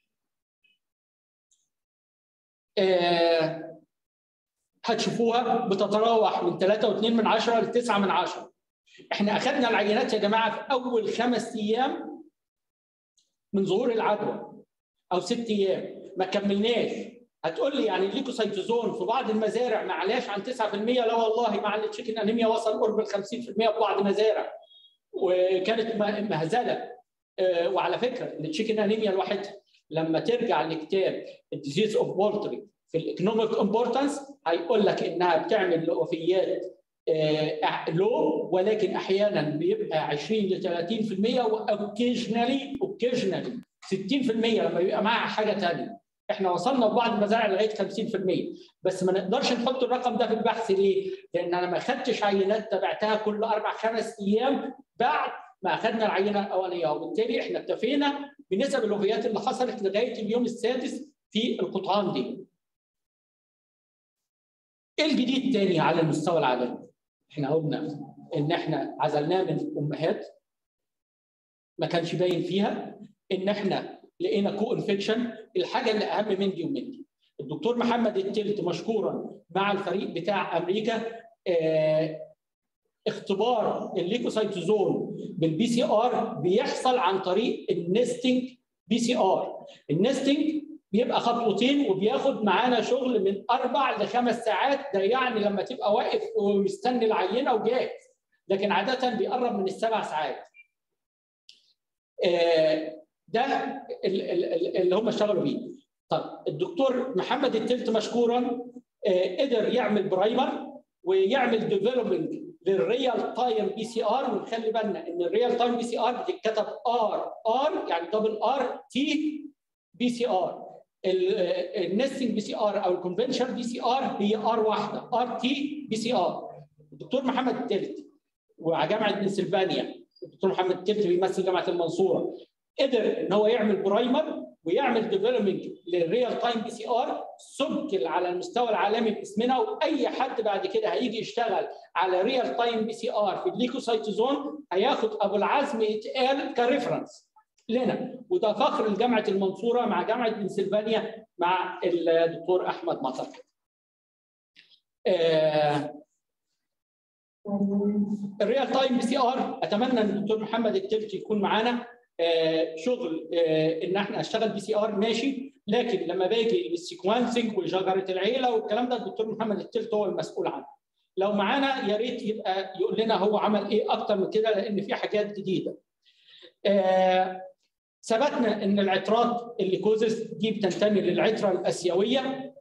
آه هتشوفوها بتتراوح من 3.2 من 10 ل 9 من 10 احنا اخذنا العينات يا جماعه في اول خمس ايام من ظهور العدوى او ست ايام ما كملناش هتقول لي يعني الليكوسايتوزون في بعض المزارع ما علاش عن 9% لا والله مع التشيكن انيميا وصل قرب ال 50% في بعض المزارع وكانت مهزله وعلى فكره التشيكن انيميا الواحد لما ترجع لكتاب الديزيز اوف بولتري في الايكونوميك امبورتنس هيقول لك انها بتعمل وفيات لو ولكن احيانا بيبقى 20 ل 30% واوكيجنالي اوكيجنالي 60% لما بيبقى معاها حاجه ثانيه احنا وصلنا في بعض المزارع لغايه 50% بس ما نقدرش نحط الرقم ده في البحث ليه؟ لان انا ما خدتش عينات تابعتها كل اربع خمس ايام بعد ما اخذنا العينه الاولانيه وبالتالي احنا اكتفينا بنسب الوفيات اللي حصلت لغايه اليوم السادس في القطعان دي. ايه الجديد تاني على المستوى العالمي؟ احنا قلنا ان احنا عزلناه من الامهات ما كانش باين فيها ان احنا لقينا كو انفكشن الحاجه اللي اهم من دي ومن دي. الدكتور محمد التلت مشكورا مع الفريق بتاع امريكا اه اختبار الليكوسايتوزون بالبي سي ار بيحصل عن طريق النستنج بي سي ار النستنج بيبقى خطوتين وبياخد معانا شغل من اربع لخمس ساعات ده يعني لما تبقى واقف ومستني العينه وجاهز لكن عاده بيقرب من السبع ساعات ده اللي هم اشتغلوا بيه طب الدكتور محمد التلت مشكورا قدر يعمل برايمر ويعمل ديفلوبمنت للريال تايم بي سي ار ونخلي بالنا ان الريال تايم بي سي ار بتتكتب ار ار يعني دبل ار تي بي سي ار النستنج بي سي ار او الكونفنشن بي سي ار هي ار واحده ار تي بي سي ار الدكتور محمد التلت وجامعه بنسلفانيا الدكتور محمد التلت بيمثل جامعه المنصوره قدر ان هو يعمل برايمر ويعمل ديفلوبمنت للريال تايم بي سي ار سجل على المستوى العالمي باسمنا واي حد بعد كده هيجي يشتغل على ريال تايم بي سي ار في الليكوسايتوزون هياخد ابو العزم يتقال كريفرنس لنا وده فخر لجامعه المنصوره مع جامعه بنسلفانيا مع الدكتور احمد مطر. آه الريال تايم بي سي ار اتمنى ان الدكتور محمد التلت يكون معانا آه شغل آه ان احنا اشتغل بي سي ار ماشي لكن لما باجي للسيكونسنج وشجره العيله والكلام ده الدكتور محمد التلت هو المسؤول عنه. لو معانا يا ريت يبقى يقول لنا هو عمل ايه اكتر من كده لان في حاجات جديده. آه ثبتنا ان العطرات الليكوزس دي بتنتمي للعطره الاسيويه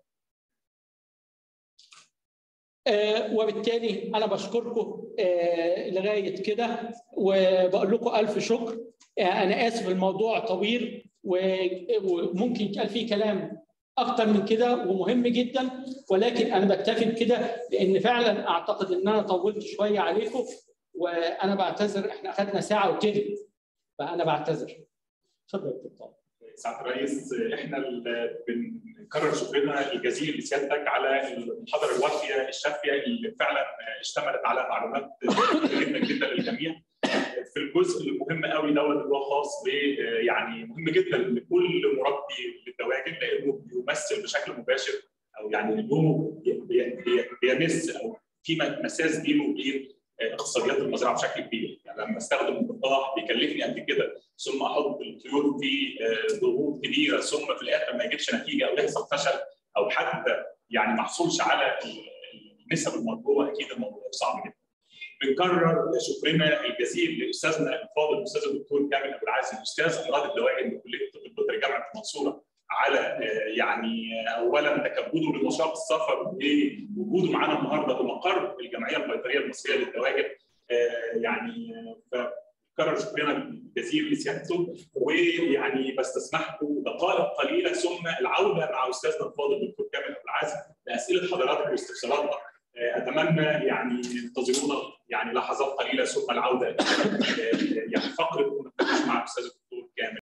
آه وبالتالي انا بشكركم آه لغايه كده وبقول لكم الف شكر آه انا اسف الموضوع طويل و- وممكن يتقال فيه كلام اكتر من كده ومهم جدا ولكن انا بكتفي بكده لان فعلا اعتقد ان انا طولت شويه عليكم وانا بعتذر احنا اخذنا ساعه وتلت فانا بعتذر اتفضل يا دكتور سعاده الرئيس احنا اللي بنكرر شكرنا الجزيل لسيادتك على المحاضره الوافيه الشافيه اللي فعلا اشتملت على معلومات جدا جدا للجميع في الجزء المهم قوي دوت اللي هو خاص ب يعني مهم جدا لكل مربي للدواجن لانه بيمثل بشكل مباشر او يعني له بي- بي- بيمس او في مساس بينه وبين اقتصاديات المزرعه بشكل كبير يعني لما استخدم القطاع بيكلفني قد كده ثم احط الطيور في آه، ضغوط كبيره ثم في الاخر ما يجيبش نتيجه او يحصل فشل او حتى يعني ما احصلش على النسب المطلوبه اكيد الموضوع صعب جدا. بنكرر شكرنا الجزيل لاستاذنا الفاضل الاستاذ الدكتور كامل ابو العازم استاذ امراض الدواجن بكليه الطب البيطري جامعه المنصوره على آه، يعني آه، اولا تكبده لنشاط السفر ووجوده معانا النهارده بمقر الجمعيه البيطريه المصريه للدواجن آه، يعني آه، فكرر شكرنا الجزيل لسيادته ويعني بستسمحكم دقائق قليله ثم العوده مع استاذنا الفاضل الدكتور كامل ابو العازم لاسئله حضراتكم واستفساراتنا آه، اتمنى يعني تنتظرونا يعني لحظات قليله ثم العوده